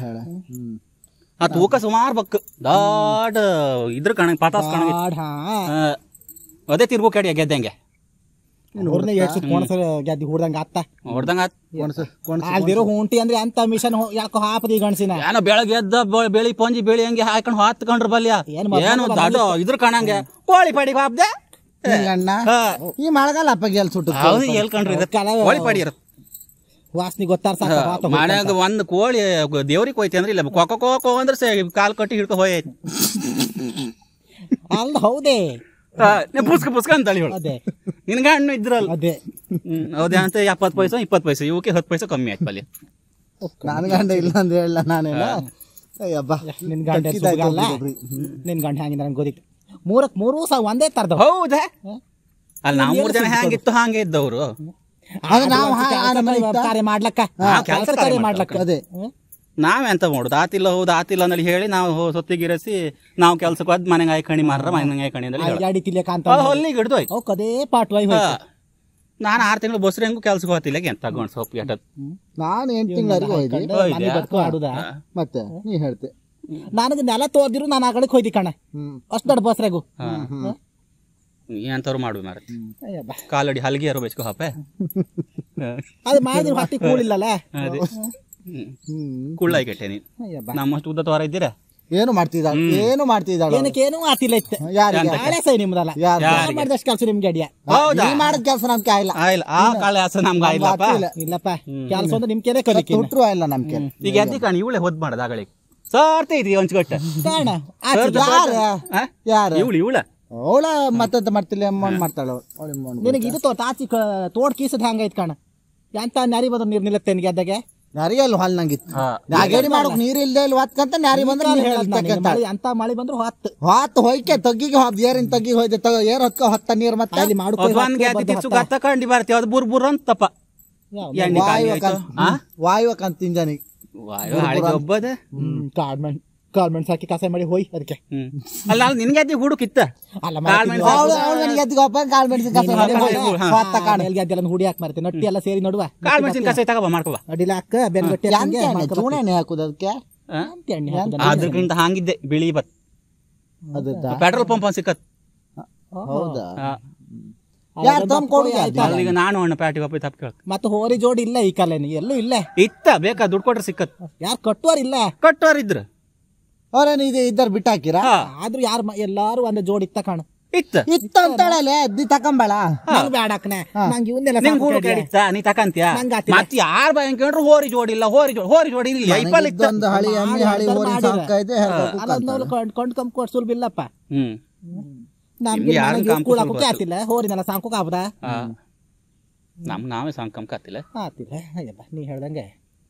ಆ ತೂಕ ಸುಮಾರು ಬಕ್ ದೊಡ್ಡ ಇದ್ರ ಕಣ ಪಟಾಸ್ ಕಣ ಆಡ್ ಹಾ ಅದೇ ತಿರ್ಗೋ ಕಡಿ ಗೆದ್ದಂಗೆ ಅವ್ರನ್ನ ಎಡ್ಸಿ ಕೋಣಸ ಗೆದ್ದಿ ಹುಡ್ದಂಗ ಅತ್ತ ಹೊಡ್ದಂಗ ಆತ್. ಅಲ್ದಿರೋ ಹುಂಟಿ ಅಂದ್ರೆ ಅಂತ ಮಿಷನ್ ಯಾಕೋ ಹಾಪದಿ ಗಣಸಿನ ಏನೋ ಬೆಳಗ್ಗೆ ಎದ್ದ ಬ- ಬೆಳಿ ಪಂಜಿ ಬೆಳಿ ಹಂಗೆ ಹಾಕೊಂಡು ಹಾತ್ಕೊಂಡ್ರ ಬಲ್ಯ ಏನ್ ಮಾಡ್ಕೊಂಡ್ ಏನು ದೊಡ್ಡ ಇದ್ರ ಕಣಂಗೆ ಕೋಳಿ ಪಡಿ ಬಾಬ್ದೆ ಅಣ್ಣ ಹಾ. ಈ ಮಳೆಗಾಲ ಅಪ್ಪ ಗೆಲ್ ಸುಟ್ಟು ಹೌದು ಎಲ್ಕೊಂಡ್ರಿ ಇದು ಕಲ- ಕೋಳಿ ಪಡಿ ಇರತ್ತೆ ವಾಸನಿ ಗೊತ್ತಾರ ಸಾಕ ಮನ್ಯಾಗ ಒಂದ್ ಕೋಳಿ ದೇವ್ರಿಗೆ ಹೋಯ್ತಿ ಅಂದ್ರೆ ಇಲ್ಲ ಕೊಕ್ಕ ಕೋಕೋ ಅಂದ್ರೆ ಸೇ ಕಾಲ್ ಕಟ್ಟಿ ಹಿಡ್ಕೊ ಹೋಯ್ತು ಅಲ್ದ ಹೌದೇ ಪುಸ್ಕ ಪುಸ್ಕ ಅಂತ ಹೇಳಿ ಅದೇ ನಿನ್ ಗಣ್ಣು ಇದ್ರಲ್ಲ ಅದೇ ಹ್ಮ್ ಹೌದೇ ಅಂತ ಎಪ್ಪತ್ತು ಪೈಸೆ ಇಪ್ಪತ್ತು ಪೈಸೆ ಇವಕ್ಕೆ ಹತ್ತು ಪೈಸೆ ಕಮ್ಮಿ ಆಯ್ತು ಬಲ್ಲಿ ನನ್ ಗಂಡ ಇಲ್ಲ ಅಂತ ಹೇಳ ನಾನೇನ ಅಯ್ಯಬ್ಬ ನಿನ್ ಗಂಡ ತಕ್ಕಿದಾಯ್ತು ಸುಬ್ರಲ್ಲ ಒಬ್ರಿ. ನಿನ್ ಗಂಡ ಹ್ಯಾಂಗಿಂದ ನಂಗೆ ಗೊತ್ತಿತ್ತು ಮೂರಕ್ ಮೂರು ಸಹ ಒಂದೇ ತರ್ದ ಹೌದಾ ಅಲ್ಲಿ ನಾವು ಮೂರ್ ಜನ ಹೆಂಗಿತ್ತು ಹಂಗೆ ಇದ್ದವ್ರು ಅದು ನಾವು ಹಾ- ಆ ನಮ್ಮ ಇತ್ತ? ಕಾರ್ಯ ಮಾಡ್ಲಕ್ಕ ಹಾ, ಕೆಲಸ ಕೆಲ್ಸ ಕಾರ್ಯ ಕಾರ್ಯ ಮಾಡ್ಲಕ್ಕ ಅದೇ ಹ್ಮ್? ನಾವೆಂತ ಮಾಡುದು ಆತಿಲ್ಲ ಹೌದು ಆತಿಲ್ಲ ಅಂದೇಳಿ ಹೇಳಿ ನಾವು ಹೋ- ಸೊತ್ತಿಗಿರಸಿ ನಾವು ಕೆಲ್ಸಕ್ಕೆ ಹೋದ್ ಮನೆಗೆ ಆಯ್ಕಣಿ ಮಾರ್ರ ಮನೆಗೆ ಆಯ್ಕಣಿ ಅಂದ್ರೆ ಆ ಗಾಡಿ ತಿಲ್ಯಕ ಅಂತ ಹೊಲ್ಲಿಗೆ ಹಿಡ್ದು ಹೋಯ್ತು ಅವ್ ಕದೇ ಪಾಟ್ ವೈ ಹೋಯ್ತು ನಾನು ಆರು ತಿಂಗಳು ಬಸ್ರಿ ಹೆಂಗು ಕೆಲ್ಸಕ್ಕೆ ಹೋಗ್ತಿಲ್ಲ ಎಂತ ತಗೊಂಡು ಸೊಪ್ಪು ಎಟ್ಟದ್ ನಾನು ಎಂಟು ತಿಂಗಳವರೆಗೂ ಹೋಯ್ದೆ ಮನೆ ಬದುಕು ಆಡುದ ಮತ್ತೆ ನೀ ಹೇಳ್ತೆ ನನಗೆ ನೆಲ ತೋದಿರು ನಾನು ಆ ಕಡೆಗೆ ಹೋಯ್ತಿ ಕಣ ಹ್ಮ್ ಅಷ್ಟು ದೊಡ್ಡ ಬಸ್ರಾಗು ಎಂತವ್ರು ಮಾಡು ಮಾರ ಅಯ್ಯಬ್ಬ. ಕಾಲಡಿ ಹಲಗಿ ಯಾರು ಬೆಚ್ಕೋ ಹಾಪೆ ಅದು ಮಾಡಿದ್ರೆ ಹೊಟ್ಟಿ ಕೂಳಿಲ್ಲಲ್ಲ ಅದೇ ಹ್ಮ್ ಕುಳ್ಳಾಯಿ ಕೆಟ್ಟೆ ನೀನು ಅಯ್ಯಬ್ಬ. ನಮ್ಮಷ್ಟು ಉದ್ದ ತೋರ ಇದ್ದೀರಾ ಏನು ಮಾಡ್ತಿದ್ದಾಳೆ ಏನು ಮಾಡ್ತಿದ್ದಾಳೆ ಏನಕ್ಕೆ ಏನೂ ಆತಿಲ್ಲ ಇತ್ತು ಯಾರಿಗೆ ನಾಳೆ ಸೈ ನಿಮ್ದಲ್ಲ ಯಾರು ನಾನ್ ಮಾಡಿದಷ್ಟು ಕೆಲಸ ನಿಮ್ಗೆ ಅಡಿಯ ಹೌದಾ ನೀ ಮಾಡಿದ ಕೆಲಸ ನಮ್ಗೆ ಆಯ್ಲ ಆಯ್ಲ ಆ ಕಾಳೆ ಹಸ ನಮ್ಗೆ ಆಯ್ಲಪ್ಪ ಗೊತ್ತಿಲ್ಲ. ಇಲ್ಲಪ್ಪ ಕೆಲಸ ಅಂದ್ರೆ ನಿಮ್ ಕೆರೆ ಕಲಿಕೆ ಹುಟ್ರು ಆಯ್ಲ ನಮ್ಗೆ ಈಗ ಎದ್ದಿ ಕಾಣಿ ಇವಳೆ ಹೊದ್ ಮಾಡದ ಆಗಳಿಗೆ ಸಾರ್ತ ಐತಿ ಒಂಚ್ಗೊಟ್ಟ ಕಾರಣ ಯಾರು ಯಾರು ಇವಳು ಇವಳ ಅವಳ ಮತ್ತಂತ ಮಾಡ್ತಿಲ್ಲ ಅಮ್ಮ ಮಾಡ್ತಾಳ ನಿನಗೆ ಇದು ತೋ ತಾಚಿ ತೋಡ್ ಕೀಸದ್ ಹಂಗೈತ್ ಕಾಣ ಎಂತ ನರಿ ಬಂದ್ರೆ ನೀರ್ ನಿಲ್ಲತ್ತೆ ನಿನಗೆ ಅದ್ದಾಗೆ ಯಾರಿಗೆ ಅಲ್ಲಿ ಹೊಲ್ ನಂಗಿತ್ತು ನಾಗೇಡಿ ಮಾಡೋಕ್ ನೀರ್ ಇಲ್ದೇ ಇಲ್ಲಿ ಹೊತ್ಕಂತ ನಾರಿ ಬಂದ್ರೆ ನೀರ್ ಹೇಳದ್ ನಾನು ನಿನಗೆ, ನಿಲ್ತಕ್ಕಂತ ಮಳೆ ಎಂತ ಮಳೆ ಬಂದ್ರು ಹೊತ್ತು ಹೊತ್ ಹೋಯ್ಕೆ ತಗ್ಗಿಗೆ ಹೋದ್ ಏರಿನ ತಗ್ಗಿಗೆ ಹೋಯ್ದೆ ತಗೋ ಏರ್ ಹೊತ್ಕೊ ಹೊತ್ತ ನೀರ್ ಮತ್ತೆ ಅಲ್ಲಿ ಮಾಡ್ಕೊ ಒಂದ್ ಗ್ಯಾತಿ ತಿರ್ಸು ಗತ್ತ ಕಂಡಿ ಬರ್ತೀವಿ ಅದು ಬುರ್ ಬುರ್ ಅಂತಪ್ಪ ಎಣ್ಣೆ ಕಾಯಿ ಆಯ್ತು ಆ? ವಾಯುವಕಂತ ತಿಂಜನಿ ವಾಯು ಹಾಳಿ ಒಬ್ಬದ ಹ್ಮ್ ಕಾಳ್ಮೆಣ್ ಕಾಳ್ಮೆಣ್ ಸಾಕಿ ಕಸ ಮಾಡಿ ಹೋಯ್ ಅದಕ್ಕೆ ಹ್ಮ್ ಅಲ್ಲ ಅಲ್ಲಿ ನಿನ್ಗೆ ಅದ್ದಿ ಹುಡುಕಿತ್ತ ಅಲ್ಲ ಕಾಳ್ ಮೆಣಸು ಅವಳು ಅವಳು ನನಗೆ ಎದ್ದಿಗೊಪ್ಪ ಕಾಳು ಮೆಣಸಿನ ಕಸ ಮಾಡಿ ಹೊತ್ತ ಕಾಣ ಎಲ್ಗೆ ಅದೆಲ್ಲ ಹುಡಿ ಹಾಕಿ ಮಾರ್ತೀನಿ ನಟ್ಟಿ ಎಲ್ಲ ಸೇರಿ ನಡುವ ಕಾಳು ಮೆಣಸಿನ ಕಸ ತಗೋಬ ಮಾಡ್ಕೋಬ ಅಡಿಲ ಹಾಕ ಬೆಲ್ಗಟ್ಟೆ ಎಂತ ಎಣ್ಣೆ ಚೂನೆ ಎಣ್ಣೆ ಹಾಕುದು ಅದಕ್ಕೆ ಎಣ್ಣೆ ಹಾಕುದು. ಅದ್ರಕ್ಕಿಂತ ಹಂಗಿದ್ದೆ ಬಿಳಿ ಬತ್ ಅದಕ್ಕ ಪೆಟ್ರೋಲ್ ಪಂಪ್ ಸಿಕ್ಕತ್ ಹೌದಾ ಆ, ಯಾರು ತಂದ್ ಕೊಡು ಅಲ್ಲಿ ಈಗ ನಾನು ಅಣ್ಣ ಪ್ಯಾಟಿಗೆ ಹೋಗಿ ತಪ್ಪ ಕೇಳ್ಕ ಮತ್ತೆ ಹೋರಿ ಜೋಡಿ ಇಲ್ಲ ಈ ಕಾಲೇನಿ ಎಲ್ಲೂ ಇಲ್ಲ ಇತ್ತ ಬೇಕಾ ದುಡ್ಡು ಕೊಟ್ರೆ ಸಿಕ್ಕತ್ ಯಾರು ಕಟ್ಟುವಾರ ಇಲ್ಲ ಕಟ್ಟೋರ್ ಇದ್ರ ಅವ್ರೇನು ಇದು ಇದ್ದಾರ ಬಿಟ್ಟು ಹಾಕಿರಾ ಹಾ ಆದ್ರೂ ಯಾರು ಎಲ್ಲಾರು ಒಂದು ಜೋಡಿ ಇತ್ತ ಕಾಣ ಇತ್ತ ಇತ್ತ ಅಂತಾಳಲೆ ಅದ್ದಿ ತಕೊಂಬೇಡ ನಂಗ್ ಬ್ಯಾಡ ಅಕ್ಕನೆ ನಂಗೆ ಇವನ್ನೆಲ್ಲ ನಿಂಗ್ ಹುಡು ಕಡಿತ ನೀ ತಕಂತ್ಯ ನಂಗ್ ಆತಿಲ್ಲ. ಮತ್ ಯಾರ್ ಬಾಯ್ ಕೇಳ್ರು ಹೋರಿ ಜೋಡಿ ಇಲ್ಲ ಹೋರಿ ಜೋಡಿ ಹೋರಿ ಜೋಡಿ ಇಲ್ಲ ಐಪಲ್ ಇತ್ತ ಇದೊಂದು ಹಳಿ ಎಮ್ಮೆ ಹಳಿ ಊರಿನ ಸಾಕ ಇದೆ ಕೊಂಡ್ ಕಂಪ್ ಕೊಡ್ ಸುಲ್ಭ ಇಲ್ಲಪ್ಪ ಹ್ಮ್ ನಮ್ಗೆ ನಿಮ್ಗೆ ಯಾರನ್ನ ನನಗೆ ಕಾಂಪು ಕೂಳಾಕೋಕೆ ಸುಲ್ಭ ಆತಿಲ್ಲ ಹೋರಿನೆಲ್ಲ ಸಾಕೋಕೆ ಆಬದ ಆ. ನಮ್ ನಾವೇ ಸಂಕಮ್ ಕತ್ತಿಲ್ಲ ಆತಿಲ್ಲ ಅಯ್ಯಪ್ಪ ನೀ ಹೇಳ್ದಂಗೆ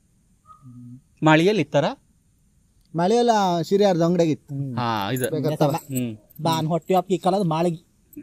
ಮಳಿಯಲ್ಲಿ ಇತ್ತಾರ ಮಳೆಯೆಲ್ಲ ಸಿರಿಯಾರ್ದ ಅಂಗಡಿಯಾಗಿತ್ತು ಹಾ ಇದು ಹ್ಮ್ ಬಾನ್ ಹೊಟ್ಟಿ ಅಪ್ಪ ಈ ಕಾಲದ ಮಾಳಿಗೆ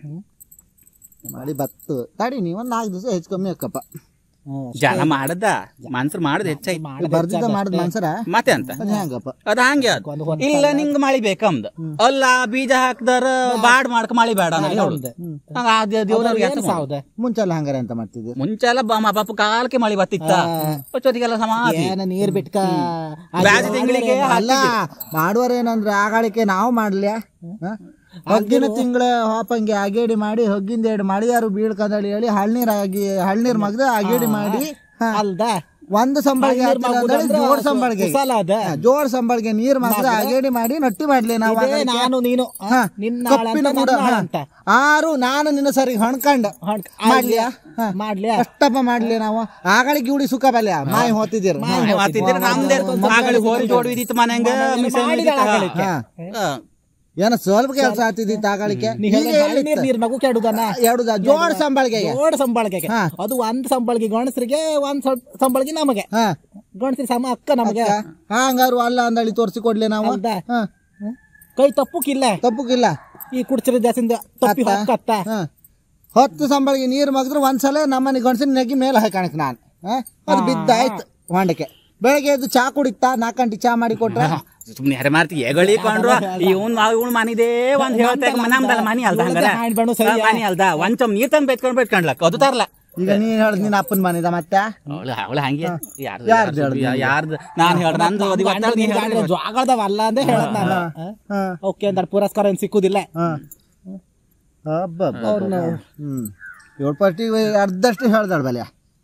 ಮಳಿ ಬತ್ತು ತಡಿ ನೀ ಒಂದ್ ನಾಲ್ಕು ದಿವಸ ಹೆಚ್ಚು ಕಮ್ಮಿ ಅಕ್ಕಪ್ಪ ಜನ ಮಾಡದ ಮನ್ಸರ್ ಮಾಡದ್ ಹೆಚ್ಚಾಯ್ತು ಬರ್ದಿದ್ದ ಮಾಡದ್ ಮನ್ಸರ ಮತ್ತೆ ಅಂತ ಅದ್ ಹೆಂಗಪ್ಪ ಅದ ಹಂಗೆ ಅದ್. ಇಲ್ಲ ನಿಂಗ್ ಮಳಿ ಬೇಕಂದ ಅಲ್ಲ ಬೀಜ ಹಾಕ್ದಾರ ಬಾಡ್ ಮಾಡ್ಕ ಮಳಿ ಬೇಡ ಅನ್ನೋದು ಹೇಳು. ಹಂಗ ಆ ದೇ- ದೇವ್ರವ್ರಿಗೆ ಅರ್ಥ ಮಾಡು. ಸಾವ್ದ ಮುಂಚೆಲ್ಲ ಹಂಗಾರೆ ಅಂತ ಮಾಡ್ತಿದ್ದೆ ಮುಂಚೆ ಎಲ್ಲ ಬ- ಮ- ಪಾಪ ಕಾಲಕ್ಕೆ ಮಳಿ ಬತ್ತಿತ್ತ ಅಷ್ಟೊತ್ತಿಗೆಲ್ಲ ಸಮಾಧಿ ಏನ ನೀರ್ ಬಿಟ್ಕ ಬ್ಯಾಜ್ ತಿಂಗಳಿಗೆ ಅಲ್ಲ ಮಾಡುವರೇನಂದ್ರೆ ಆಗಳಿಕೆ ನಾವು ಮಾಡ್ಲ್ಯಾ ಹ? ಹಗ್ಗಿನ ತಿಂಗಳ ಹಾಪಂಗೆ ಅಗೇಡಿ ಮಾಡಿ ಹಗ್ಗಿಂದ ಎರಡು ಮಳಿಯಾರು ಬೀಳ್ಕದಳಿ ಹೇಳಿ ಹಳ್ನೀರ್ ಆಗಿ ಹಳ್ನೀರ್ ಮಗ್ದ ಅಗೇಡಿ ಮಾಡಿ ಹ. ಅಲ್ದ ಒಂದು ಸಂಬಳಿಗೆ ಹಳ್ನೀರ್ ಆಗ್ತಿಲ್ಲ ಮಗ್ಗುದು ಅಂದ್ರೆ ಅಂದ್ರೆ ಜೋಡ್ ಸಂಬಳಿಗೆ ಕುಸಾಲ ಅದ. ಹ, ಜೋಡ್ ಸಂಬಳಿಗೆ ನೀರ್ ಮಗ್ದ ಅಗೇಡಿ ಮಾಡಿ ನಟ್ಟಿ ಮಾಡ್ಲಿ ನಾವು ಇದೇ ಆಗಳಿಕೆ. ನಾನು ನೀನು ಆ, ಹ. ನಿನ್ನ ಆಳ ಕಪ್ಪಿನ ಅಂತ, ಗುಡ ನನ್ನ ಆಳ ಹ. ಅಂತ ಆರು ನಾನು ನಿನ್ನ ಸರಿ ಹಣ್ಕಂಡ ಹಣ್- ಮಾಡ್ಲಿಯಾ ಹ. ಮಾಡ್ಲಿಯಾ ಕಷ್ಟಪ ಮಾಡ್ಲಿ ನಾವು ಆಗಳಿಗೆ ಉಡಿ ಸುಖ ಬಲ್ಯ ಮಾಯಿ ಹೋತಿದ್ದೀರ ಮಾತಿದ್ರೆ ನಮ್ದೇ ಆಗಳ ಹೋರಿ ಜೋಡಿ ಇದಿತ್ತು ಮನೆಂಗ ಮಿಷನ್ ಮಾಡಿದ ಇದ್ದಿತ್ತು. ಆಗಳಿಕೆ. ಹಾ. ಏನ ಸ್ವಲ್ಪ ಕೆಲಸ ಆಗ್ತಿದ್ದಿತ್ತು ಆಗಳಿಗೆ ನೀ ಈಗ ಹೇಳ್ದಂಗೆ ಎಲ್ಲಿ ಹಳ್ನೀರ್ ನೀರ್ ಮಗು ಕೆಡುದನ ಎರಡುದ ಜೋಡ್ ಸಂಬಳಿಗೆ ಜೋಡ್ ಸಂಬಳಗೆ ಹಾ. ಅದು ಒಂದ್ ಸಂಬಳಗಿ ಗಣಸರಿಗೆ ಒಂದ್ ಸ್ವಲ್ಪ ಸಂಬಳಗಿ ನಮಗೆ ಹಾ ಗಣಸರಿಗೆ ಸಮ ಅಕ್ಕ ನಮಗೆ ಹಂಗಾರು ಅಲ್ಲ ಅಂದಳಿ ತೋರಿಸಿ ಕೊಡ್ಲಿ ನಾವು ಹೌದಾ? ಹಾ ಕೈ ತಪ್ಪುಕಿಲ್ಲ ತಪ್ಪುಗಿಲ್ಲ ಈ ಕುಡ್ಚಿರ ಜಾಸ್ತಿಂದ ತಪ್ಪಿ ಅತ್ತ? ಹೊಕ್ಕತ್ತ ಹಾ ಹತ್ತು ಸಂಬಳಿಗೆ ನೀರು ಮಗದ್ರೆ ಒಂದ್ಸಲ ನಮ್ಮನೆ ಗಣಸಿನ ನೆಗಿ ಮೇಲೆ ಹಾಕಣಕ್ ನಾನು ಹಾ ಅದು ಬಿದ್ದಾಯ್ತು ಹೊಂಡಕ್ಕೆ ಬೆಳಗ್ಗೆ ಎದ್ದು ಚಾ ಕುಡಿತಾ ನಾಲ್ಕು ಗಂಟೆ ಚಾ ಮಾಡಿ ಕೊಟ್ರ ಸುಮ್ನೆ ಯಾರ ಮಾಡ್ತಿ ಎಗಳಿ ಕೊಂಡ್ರು ಇವನ್ ಇವ್ನ ಮನಿದೇ ಒಂದ್ ಹೇಳ್ತಾ ನಮ್ದಲ್ಲ ಮನಿ ಅಲ್ದ ಹಂಗಾರ ಹಾಣ್ ಬಣ್ಣು ಸರಿ. ಹಾ, ಮನಿ ಅಲ್ದ ಒಂದ್ ಚಮ್ ನೀರ್ ತಂದ್ ಬೇತ್ಕೊಂಡ್ ಬೇತ್ಕೊಂಡ್ಲಕ್ ಅದು ತರ್ಲ ಈಗ ನೀ ಹೇಳ್ದ ನಿನ್ನ ಅಪ್ಪನ ಮನೆದ ಮತ್ತೆ ಅವಳು ಅವಳು ಹಂಗೆ ಯಾರ್ದು ಯಾರ್ದು ಹೇಳ್ದು ಯಾರ್ದು ಯಾರ್ದು ನಾನ್ ಹೇಳ್ದ ನಂದು ಅದು ಇವತ್ತು ನೀ ಹೇಳ್ದೆ. ಜ್ವಾಗಳದವಲ್ಲ ಅಂದೇ ಹೇಳದ್ ನಾನು ಹಾ ಓಕೆ ಅಂದ್ರೆ ಪುರಸ್ಕಾರ ಏನ್ ಸಿಕ್ಕುದಿಲ್ಲ ಹಾ ಹಬ್ಬ ಹ್ಮ್ ಏಳು ಪಟ್ಟಿಗೆ ಅರ್ಧಷ್ಟು ಹೇಳ್ದಾಳ ಬಲ್ಯ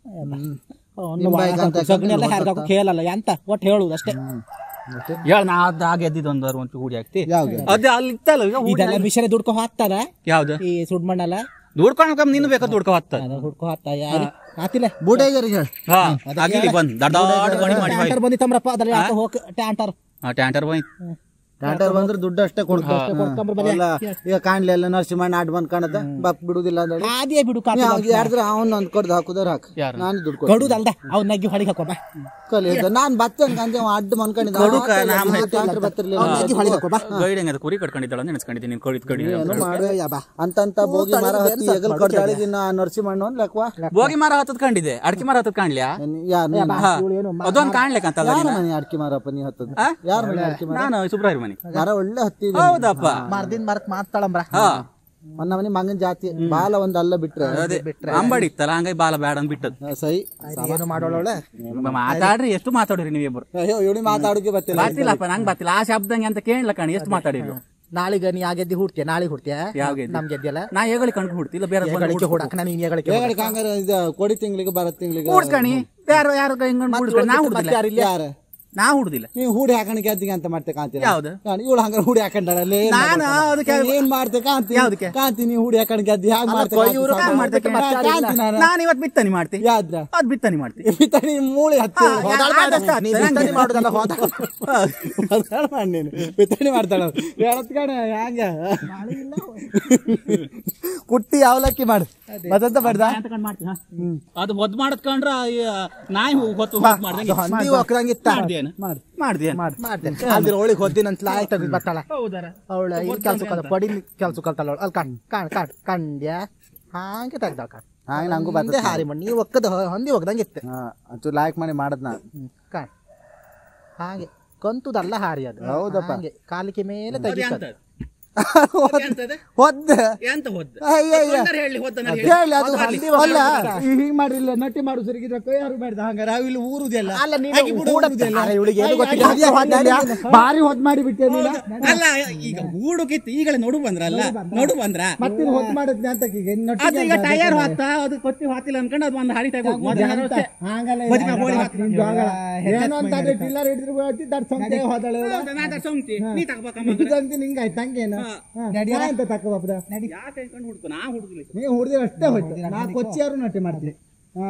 ಸಗಣಿ ಎಲ್ಲ ಯಾರಿಗಾಕು ಕೇಳಲ್ಲ ಎಂತ ಒಟ್ಟು ಹೇಳುದು ಅಷ್ಟೇ ಹೇಳ ನಾ ಅದ್ ಆಗ ಎದ್ದಿದ್ದು ಒಂದು ಒಂದು ಹೂಡಿ ಹಾಕ್ತಿ ಯಾವ್ದು ಅದೇ ಅಲ್ಲಿ ಇತ್ತಲ್ಲ ಈಗ ಹೂಡಿ ಇದೆಲ್ಲ ಮಿಷನ್ ದುಡ್ಕೊ ಹಾಕ್ತಾರ ಯಾವ್ದು ಈ ಸುಡ್ಮಣ್ಣೆಲ್ಲ ದುಡ್ಕೊಂಡ್ ನಿನ್ನ ಬೇಕಾ ದುಡ್ಕೊ ಹತ್ತ ಅದು ಹುಡ್ಕೊ ಹಾಕ್ತಾ ಯಾರು ಆತಿಲ್ಲ ಬೂಟೇಗರಿಗೆ ಹೇಳ ಹಾ ಆಗಿಲಿ ಬಂದ್ ದೊಡ್ಡ ದೊಡ್ಡ ಗಣಿ ಮಾಡಿ ಟ್ಯಾಂಟರ್ ಬಂದಿತ್ತಂಬ್ರಪ್ಪ ಅದ್ರಲ್ಲಿ ಯಾಕೆ ಹೋಗ್ ಟ್ಯಾಂಟರ್ ಟ್ಯಾಂಟರ್ ಬಂದ್ ಟಾಟರ್ ಬಂದ್ರೆ ದುಡ್ಡು ಅಷ್ಟೇ ಕೊಡ್ಕೊ ಕೊಡ್ಕೊಂಬ್ರ ಬಲೆ. ಎಲ್ಲ ಈಗ ಕಾಣ್ಲಿ ಎಲ್ಲ ನರಸಿಂಹಣ್ಣ ಆಡ್ ಬಂದ್ ಕಾಣದ ಬಪ್ ಬಿಡುದಿಲ್ಲ ಅಂದೇಳಿ ಆದಿಯೇ ಬಿಡು ಕಾಪಿ ಯಾರ್ದ್ರ ಅವನ್ ಒಂದ್ ಕೊಡ್ದು ಹಾಕುದಾರ ಹಾಕ ಯಾರು? ನಾನು ದುಡ್ಡು ಕೊಡ್ತೀನಿ ಗಡುದಲ್ದ ಅವ್ನ ನಗ್ಗಿ ಹೊಳಿಗೆ ಹಾಕೋಬ ಕಲಿಯುದ ನಾನ್ ಬತ್ತಂಗ ಅಂದೆ ಅವ ಅಡ್ಡ ಮನ್ಕೊಂಡಿದ್ದ ಕಡುಕ ನಾಮ್ ಟ್ಯಾಂಕರ್ ಬತ್ತಿರ್ಲಿಲ್ಲ ನಗ್ಗಿ ಹೊಳಿಗೆ ಹಾಕೋಬ ಗೈಡ್ ಹೆಂಗದ ಕುರಿ ಕಟ್ಕೊಂಡಿದ್ದಾಳ ಅಂತ ನೆನ್ಸ್ಕೊಂಡಿದ್ದೀನಿ ನೀನ್ ಕಡಿ ಕಡಿ ಏನು ಮಾಡು ಅಂತಂತ ಬೋಗಿ ಮರ ಹತ್ತಿ ಎಗಲ್ ಕಡ್ದಾಳಿಗೆ ಇನ್ನ ನರಸಿಂಹಣ್ಣ ಒಂದ್ ಲೆಕ್ವಾ ಬೋಗಿ ಮರ ಹತ್ತದ್ ಕಂಡಿದೆ ಅಡಕೆ ಮರ ಹತ್ತದ್ ಕಾಣ್ಲ್ಯಾ ಯಾರು ಹಾ. ಅದೊಂದ್ ಕಾಣ್ಲಿಕ್ಕಂತಲ್ಲ ಯಾರ ನೀನು? ಮನೆ ಅಡ್ಕೆ ಮರಪ್ಪ ನೀ ಹತ್ತದ ಆ? ಯಾರ ಮನೆ ಅಡ್ಕೆ ಮರ ನಾನು ಸುಬ್ರಾಯರ್ ಮನೆ ಮರ ಒಳ್ಳೆ ಹತ್ತಿದೆ ಹೌದಪ್ಪ ಮರ್ದಿನ್ ಮರಕ್ ಮಾತಾಳಂಬ್ರ ಹಾ ಮೊನ್ನ ಮನೆ ಮಗನ್ ಜಾತಿ ಬಾಲ ಒಂದ್ ಅಲ್ಲ ಬಿಟ್ರೆ ಅದೇ ಅಂಬಡಿ ಇತ್ತಲ್ಲ ಹಂಗಾಗಿ ಬಾಲ ಬ್ಯಾಡ ಅಂದ್ ಬಿಟ್ಟದ್ ಆ, ಸೈ ಏನು ಮಾಡೋಳೆ ಮಾತಾಡ್ರಿ ಎಷ್ಟು ಮಾತಾಡಿರಿ ನೀವಿಬ್ರು ಅಯ್ಯೋ ಇವಳಿ ಮಾತಾಡೋಕೆ ಬತ್ತಿಲ್ಲ ಬರ್ತಿಲ್ಲಪ್ಪ ನಂಗೆ ಬರ್ತಿಲ್ಲ ಆ ಶಬ್ದಂಗೆ ಅಂತ ಕೇಳಲ್ಲ ಕಣಿ ಎಷ್ಟು ಮಾತಾಡಿರಿ ನಾಳಿಗ ನೀ ಆ ಗೆದ್ದಿ ಹುಡ್ತೀಯ ನಾಳೆ ಹುಡ್ತೀಯ ಯಾವ ಗೆದ್ದಿ? ನಮ್ ಗೆದ್ದಿಯಲ್ಲ ನಾ ಹೇಗಳಿ ಕಣ್ಕು ಹುಡ್ತಿಲ್ಲ ಬೇರೆ ಏಗಳಿಕೆ ಹುಡಕ್ ನಾನು ನೀನ್ ಏಗಳಿಕೆ ಹೇಳಿ ಕಾಂಗಾರ ಇದು ಕೊಡಿ ತಿಂಗಳಿಗೆ ಬರೋ ತಿಂಗಳಿಗೆ ಹುಡ್ಕಣಿ ಯಾರು ಯಾರು ಹಿಂಗ್ ಹುಡ್ಕಣಿ ನಾ ಹುಡ್ದಿಲ್ಲ ಯಾರು ಇಲ್ಲ ಯಾರು ನಾ ಹುಡ್ದಿಲ್ಲ ನೀವು ಹೂಡಿ ಹಾಕಣ ಗೆದ್ದಿಗೆ ಅಂತ ಮಾಡ್ತೆ ಕಾಂತಿ ಯಾವ್ದು? ಇವಳು ಹಂಗ ಹೂಡಿ ಹಾಕೊಂಡಾರಲ್ಲ ನಾನು ಅದಕ್ಕೆ ಏನ್ ಮಾಡ್ತೆ ಕಾಂತಿ ಯಾವ್ದಕ್ಕೆ? ಕಾಂತಿ ನೀವು ಹೂಡಿ ಹಾಕೊಂಡ್ ಗೆದ್ದಿ ಹ್ಯಾಂಗ ಮಾಡ್ತೆ ಕಾಂತಿ ಇವ್ರು ಸಾಕು. ಮಾಡ್ತಕ್ಕೆ ಹಾ, ಮತ್ತೆ ಕಾಂತಿ ನಾನು ನಾನು ಇವತ್ತು ಬಿತ್ತನೆ ಮಾಡ್ತಿ ಯಾವ್ದ ಅದ್ ಬಿತ್ತನೆ ಮಾಡ್ತಿ ಬಿತ್ತನೆ ಮೂಳಿ ಹತ್ತಿ ಹಾ, ಹೋದಾಡ್ಬೇಡ. ಆದಷ್ಟು ನೀ ಹತ್ತು, ಬಿತ್ತನೆ ನಂಗೆ. ಮಾಡುದಲ್ಲ ಹೋದ ಹೋದಾಡ್ ಮಾಡ್ ನೀನು ಬಿತ್ತನೆ ಮಾಡ್ತಾಳ ಹೇಳತ್ ಕಣ ಹ್ಯಾಂಗ ಕುಟ್ಟಿ ಅವಲಕ್ಕಿ ಮಾಡು ಮತ್ತಂತ ಮಾಡ್ದ ಅದು ಹೊದ್ ಮಾಡತ್ಕೊಂಡ್ರ ನಾಯಿ ಹೊತ್ತು ಹೊತ್ತು ಮಾಡ್ದಂಗೆ ಹಂದಿ ಒಕ್ಕದಂಗಿತ್ತ ಮಾಡ್ದೇನು ಮಾಡು ಮಾಡ್ದೇನು ಮಾಡ್ತೇನೆ ಅದ್ರ ಒಳಗೆ ಹೊದ್ದಿನಂತ ಲಾಯ್ ತೆಗ್ದು ಬರ್ತಾಳ ಹೌದಾರ ಅವಳ ಇಲ್ಲಿ ಕೆಲ್ಸ ಕಲ್ ಪಡಿ ಕೆಲ್ಸ ಕಲ್ತಾಳ ಅವಳು ಅಲ್ಲಿ ಕಣ್ ಕಣ್ ಕಣ್ ಕಂಡ್ಯ ಹಾಗೆ ತೆಗ್ದಾಳ ಕಣ್ ಹಾಗೆ ನಂಗೂ ಹಿಂದೆ ಬರ್ತದೆ ಹಾರಿ ಮಣ್ಣು ನೀವು ಒಕ್ಕದ ಹಂದಿ ಒಕ್ಕದಂಗಿತ್ತು ಹಾ ಒಂಚೂರು ಲಾಯ್ಕ್ ಮಾಡಿ ಮಾಡದ್ ನಾ ಕಣ್ ಹಾಗೆ ಕಂತುದಲ್ಲ ಹಾರಿ ಅದು ಹೌದಪ್ಪ. ಹಾಗೆ ಕಾಲಿಕೆ ಮೇಲೆ ಅದು ತೆಗಿತದೆ ಎಂತದು? ಎಂತದು? ಹೊದ್ದ ಎಂತ ಹೊದ್ದು ಅಯ್ಯಯ್ಯ. ಹೇಳಿ ಹೊದ್ದನ್ನ ಹೇಳಿ ಅದು ಅದು ಹಂದಿ ಹಂದಿ ಅಲ್ಲ ಒಕ್ಕದ. ಹಿಂಗ್ ಮಾಡಿಲ್ಲ ನಟ್ಟಿ ಮಾಡು ಸರಿಗಿದ್ರೆ ಕೈ ಯಾರು ಮಾಡಿದ ಹಂಗಾರೆ ಅವು ಇಲ್ಲಿ ಊರುದೆಲ್ಲ ಅಲ್ಲ ನೀನು ಹಾಗೆ ಬಿಡು ಹೂಡತ್ತೆ. ಊರುದೆಲ್ಲ. ಅರೆ, ಇವಳಿಗೆ ಏನು ಅಯ್ಯ, ಗೊತ್ತಿಲ್ಲ. ಅಯ್ಯ, ಹೊದ್ದ ಅಲ್ಲ. ಭಾರಿ ಹೊದ್ ಮಾಡಿ ಬಿಟ್ಟೆ ನೀನು ಅಲ್ಲ ಈಗ ಹೂಡು ಕಿತ್ತು ಈಗಲೇ ನೋಡು ಬಂದ್ರಲ್ಲ ನೋಡು ಬಂದ್ರ ಮತ್ತೆ ಹೊದ್ ಮಾಡಿದ್ನಿ ಅಂತ ಈಗ ಇನ್ನು ನಟ್ಟಿಗೆ ಅದು ಈಗ ಅಲ್ಲ, ಟೈರ್ ಅದಕ್ಕೆ. ಹೊತ್ತ ಅದು ಕೊತ್ತಿ ಹೊತ್ತಿಲ್ಲ ಅನ್ಕೊಂಡು ಅದು ಒಂದು ಹಾಡಿ ತಗೋ ಎಂತ? ಹಂಗಲ್ಲ ಇಲ್ಲ. ಬದುಕ ಹೋಳಿ ಹಾಕ್ತೀನಿ. ನಿನ್ ಜೋಗಳ. ಏನೋ ಅಂತ ಅದೇ ಟಿಲ್ಲರ್ ಹಿಡಿದ್ರು ಹೋಗ್ತಿ, ದಡ್ ಸೊಂಟೆ ಹೋದಳೆ ಇವಳು. ಸೊಂಗ್ತಿ ನೀ ತಗೋಬೇಕಮ್ಮ ಇದಂತೆ ನಿಂಗಾಯ್ತು ಹಂಗೇನು ಹಾ, ನಾ ಎಂತ ತಕೋಬಾಪ್ದ ಯಾಕೆ ಹೇಳ್ಕೊಂಡು ಹುಡ್ಕು ನಾ ಹುಡುಗಿಲ್ಲ ನೀವು ಹುಡ್ದಿರ ಅಷ್ಟೇ ಹೋಯ್ತು ನಾ ಕೊಚ್ಚಿಯಾರು ನಟಿ ಮಾಡ್ತೀನಿ ಹಾ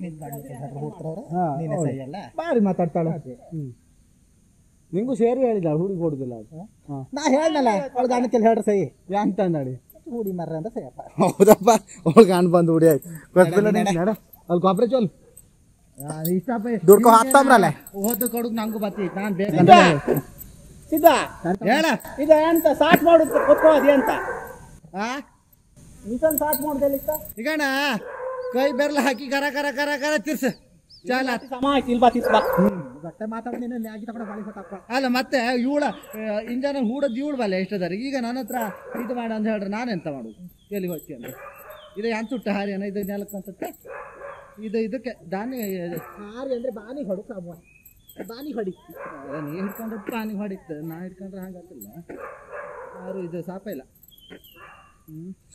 ಹಾ, ಹೌದು. ಬಾರಿ ಮಾತಾಡ್ತಾಳ ಹ್ಮ್ ನಿಂಗೂ ಸೇರಿ ಹೇಳಿದ ಹುಡುಗಿ ಕೊಡುದಿಲ್ಲ ಅದು ಹಾ. ನಾ ಹೇಳ್ದಲ್ಲ ಅವಳ ಗಣಕಲ್ಲಿ ಹೇಳ್ರಿ ಸೈ ಎಂತ ನಡಿ ಹೂಡಿ ಮರ್ರ ಅಂತ ಸೈಯಪ್ಪ ಹೌದಪ್ಪ ಅವಳಿಗೆ ಅನ್ ಬಂದು ಹುಡಿ ಆಯ್ತು ಗೊತ್ತಿಲ್ಲ ನಿಂಗೆ ನಡ ಅಲ್ಲಿ ಕೊಬ್ಬರಿ ಚೋಲ್ ಇಷ್ಟಪ್ಪ ದುಡ್ಕೊ ಹಾಕ್ತಾಮ್ರಲ್ಲ ಓದು ಕೊಡುದು ನಂಗೂ ಬತ್ತಿ ನಾನ್ ಬೇಕಂತ ಸಿದ್ಧ ಹೇಳ ಇದು ಎಂತ ಸಾಟ್ ಮಾಡುದು ಗೊತ್ತೋ ಅದೇ ಅಂತ ಆ ಇಂತನ್ ಸಾಟ್ ಮಾಡುದಿಲ್ಲ ಈಗಣ್ಣ ಕೈ ಬೆರ್ಲ ಹಾಕಿ ಕರ ಕರ ಕರ ಕರ ತಿರ್ಸ ಚಾಲ ಸಮ ಆಯ್ತು ಇಲ್ಬಾ ತಿಸ್ಬಾ ಗಟ್ಟೆ ಮಾತಾಡ್ತೀನಿ ನ್ಯಾಗಿ ತಗೊಂಡು ಬಾಳಿ ಹೊತ್ತಾಕ ಅಲ್ಲ ಮತ್ತೆ ಇವಳ ಇಂಜನ ಹೂಡದ್ ಇವಳು ಬಲ್ಲ ಎಷ್ಟದಾರ ಈಗ ನನ್ನ ಹತ್ರ ಇದು ಮಾಡ ಅಂತ ಹೇಳ್ರೆ ನಾನೆಂತ ಮಾಡುದು ಎಲ್ಲಿಗೆ ಹೋಗ್ತಿ ಅಂದ್ರೆ ಇದು ಎಂತುಟ್ಟ ಹಾರಿಯನ ಇದು ನೆಲಕ್ಕೆ ಅನ್ಸುತ್ತೆ ಇದು ಇದಕ್ಕೆ ಧಾನ್ಯ ಹಾರಿ ಅಂದ್ರೆ ಬಾನಿ ಹೊಡು ಸಾಬು ಬಾನಿ ಹೊಡಿ ಅದೇ ನೀ ಹಿಡ್ಕೊಂಡ್ರೆ ಪಾನಿ ಹೊಡಿತ ನಾ ಹಿಡ್ಕೊಂಡ್ರೆ ಹಂಗಾತಿಲ್ಲ ಯಾರು ಇದು ಸಾಪ ಇಲ್ಲ ಹ್ಮ್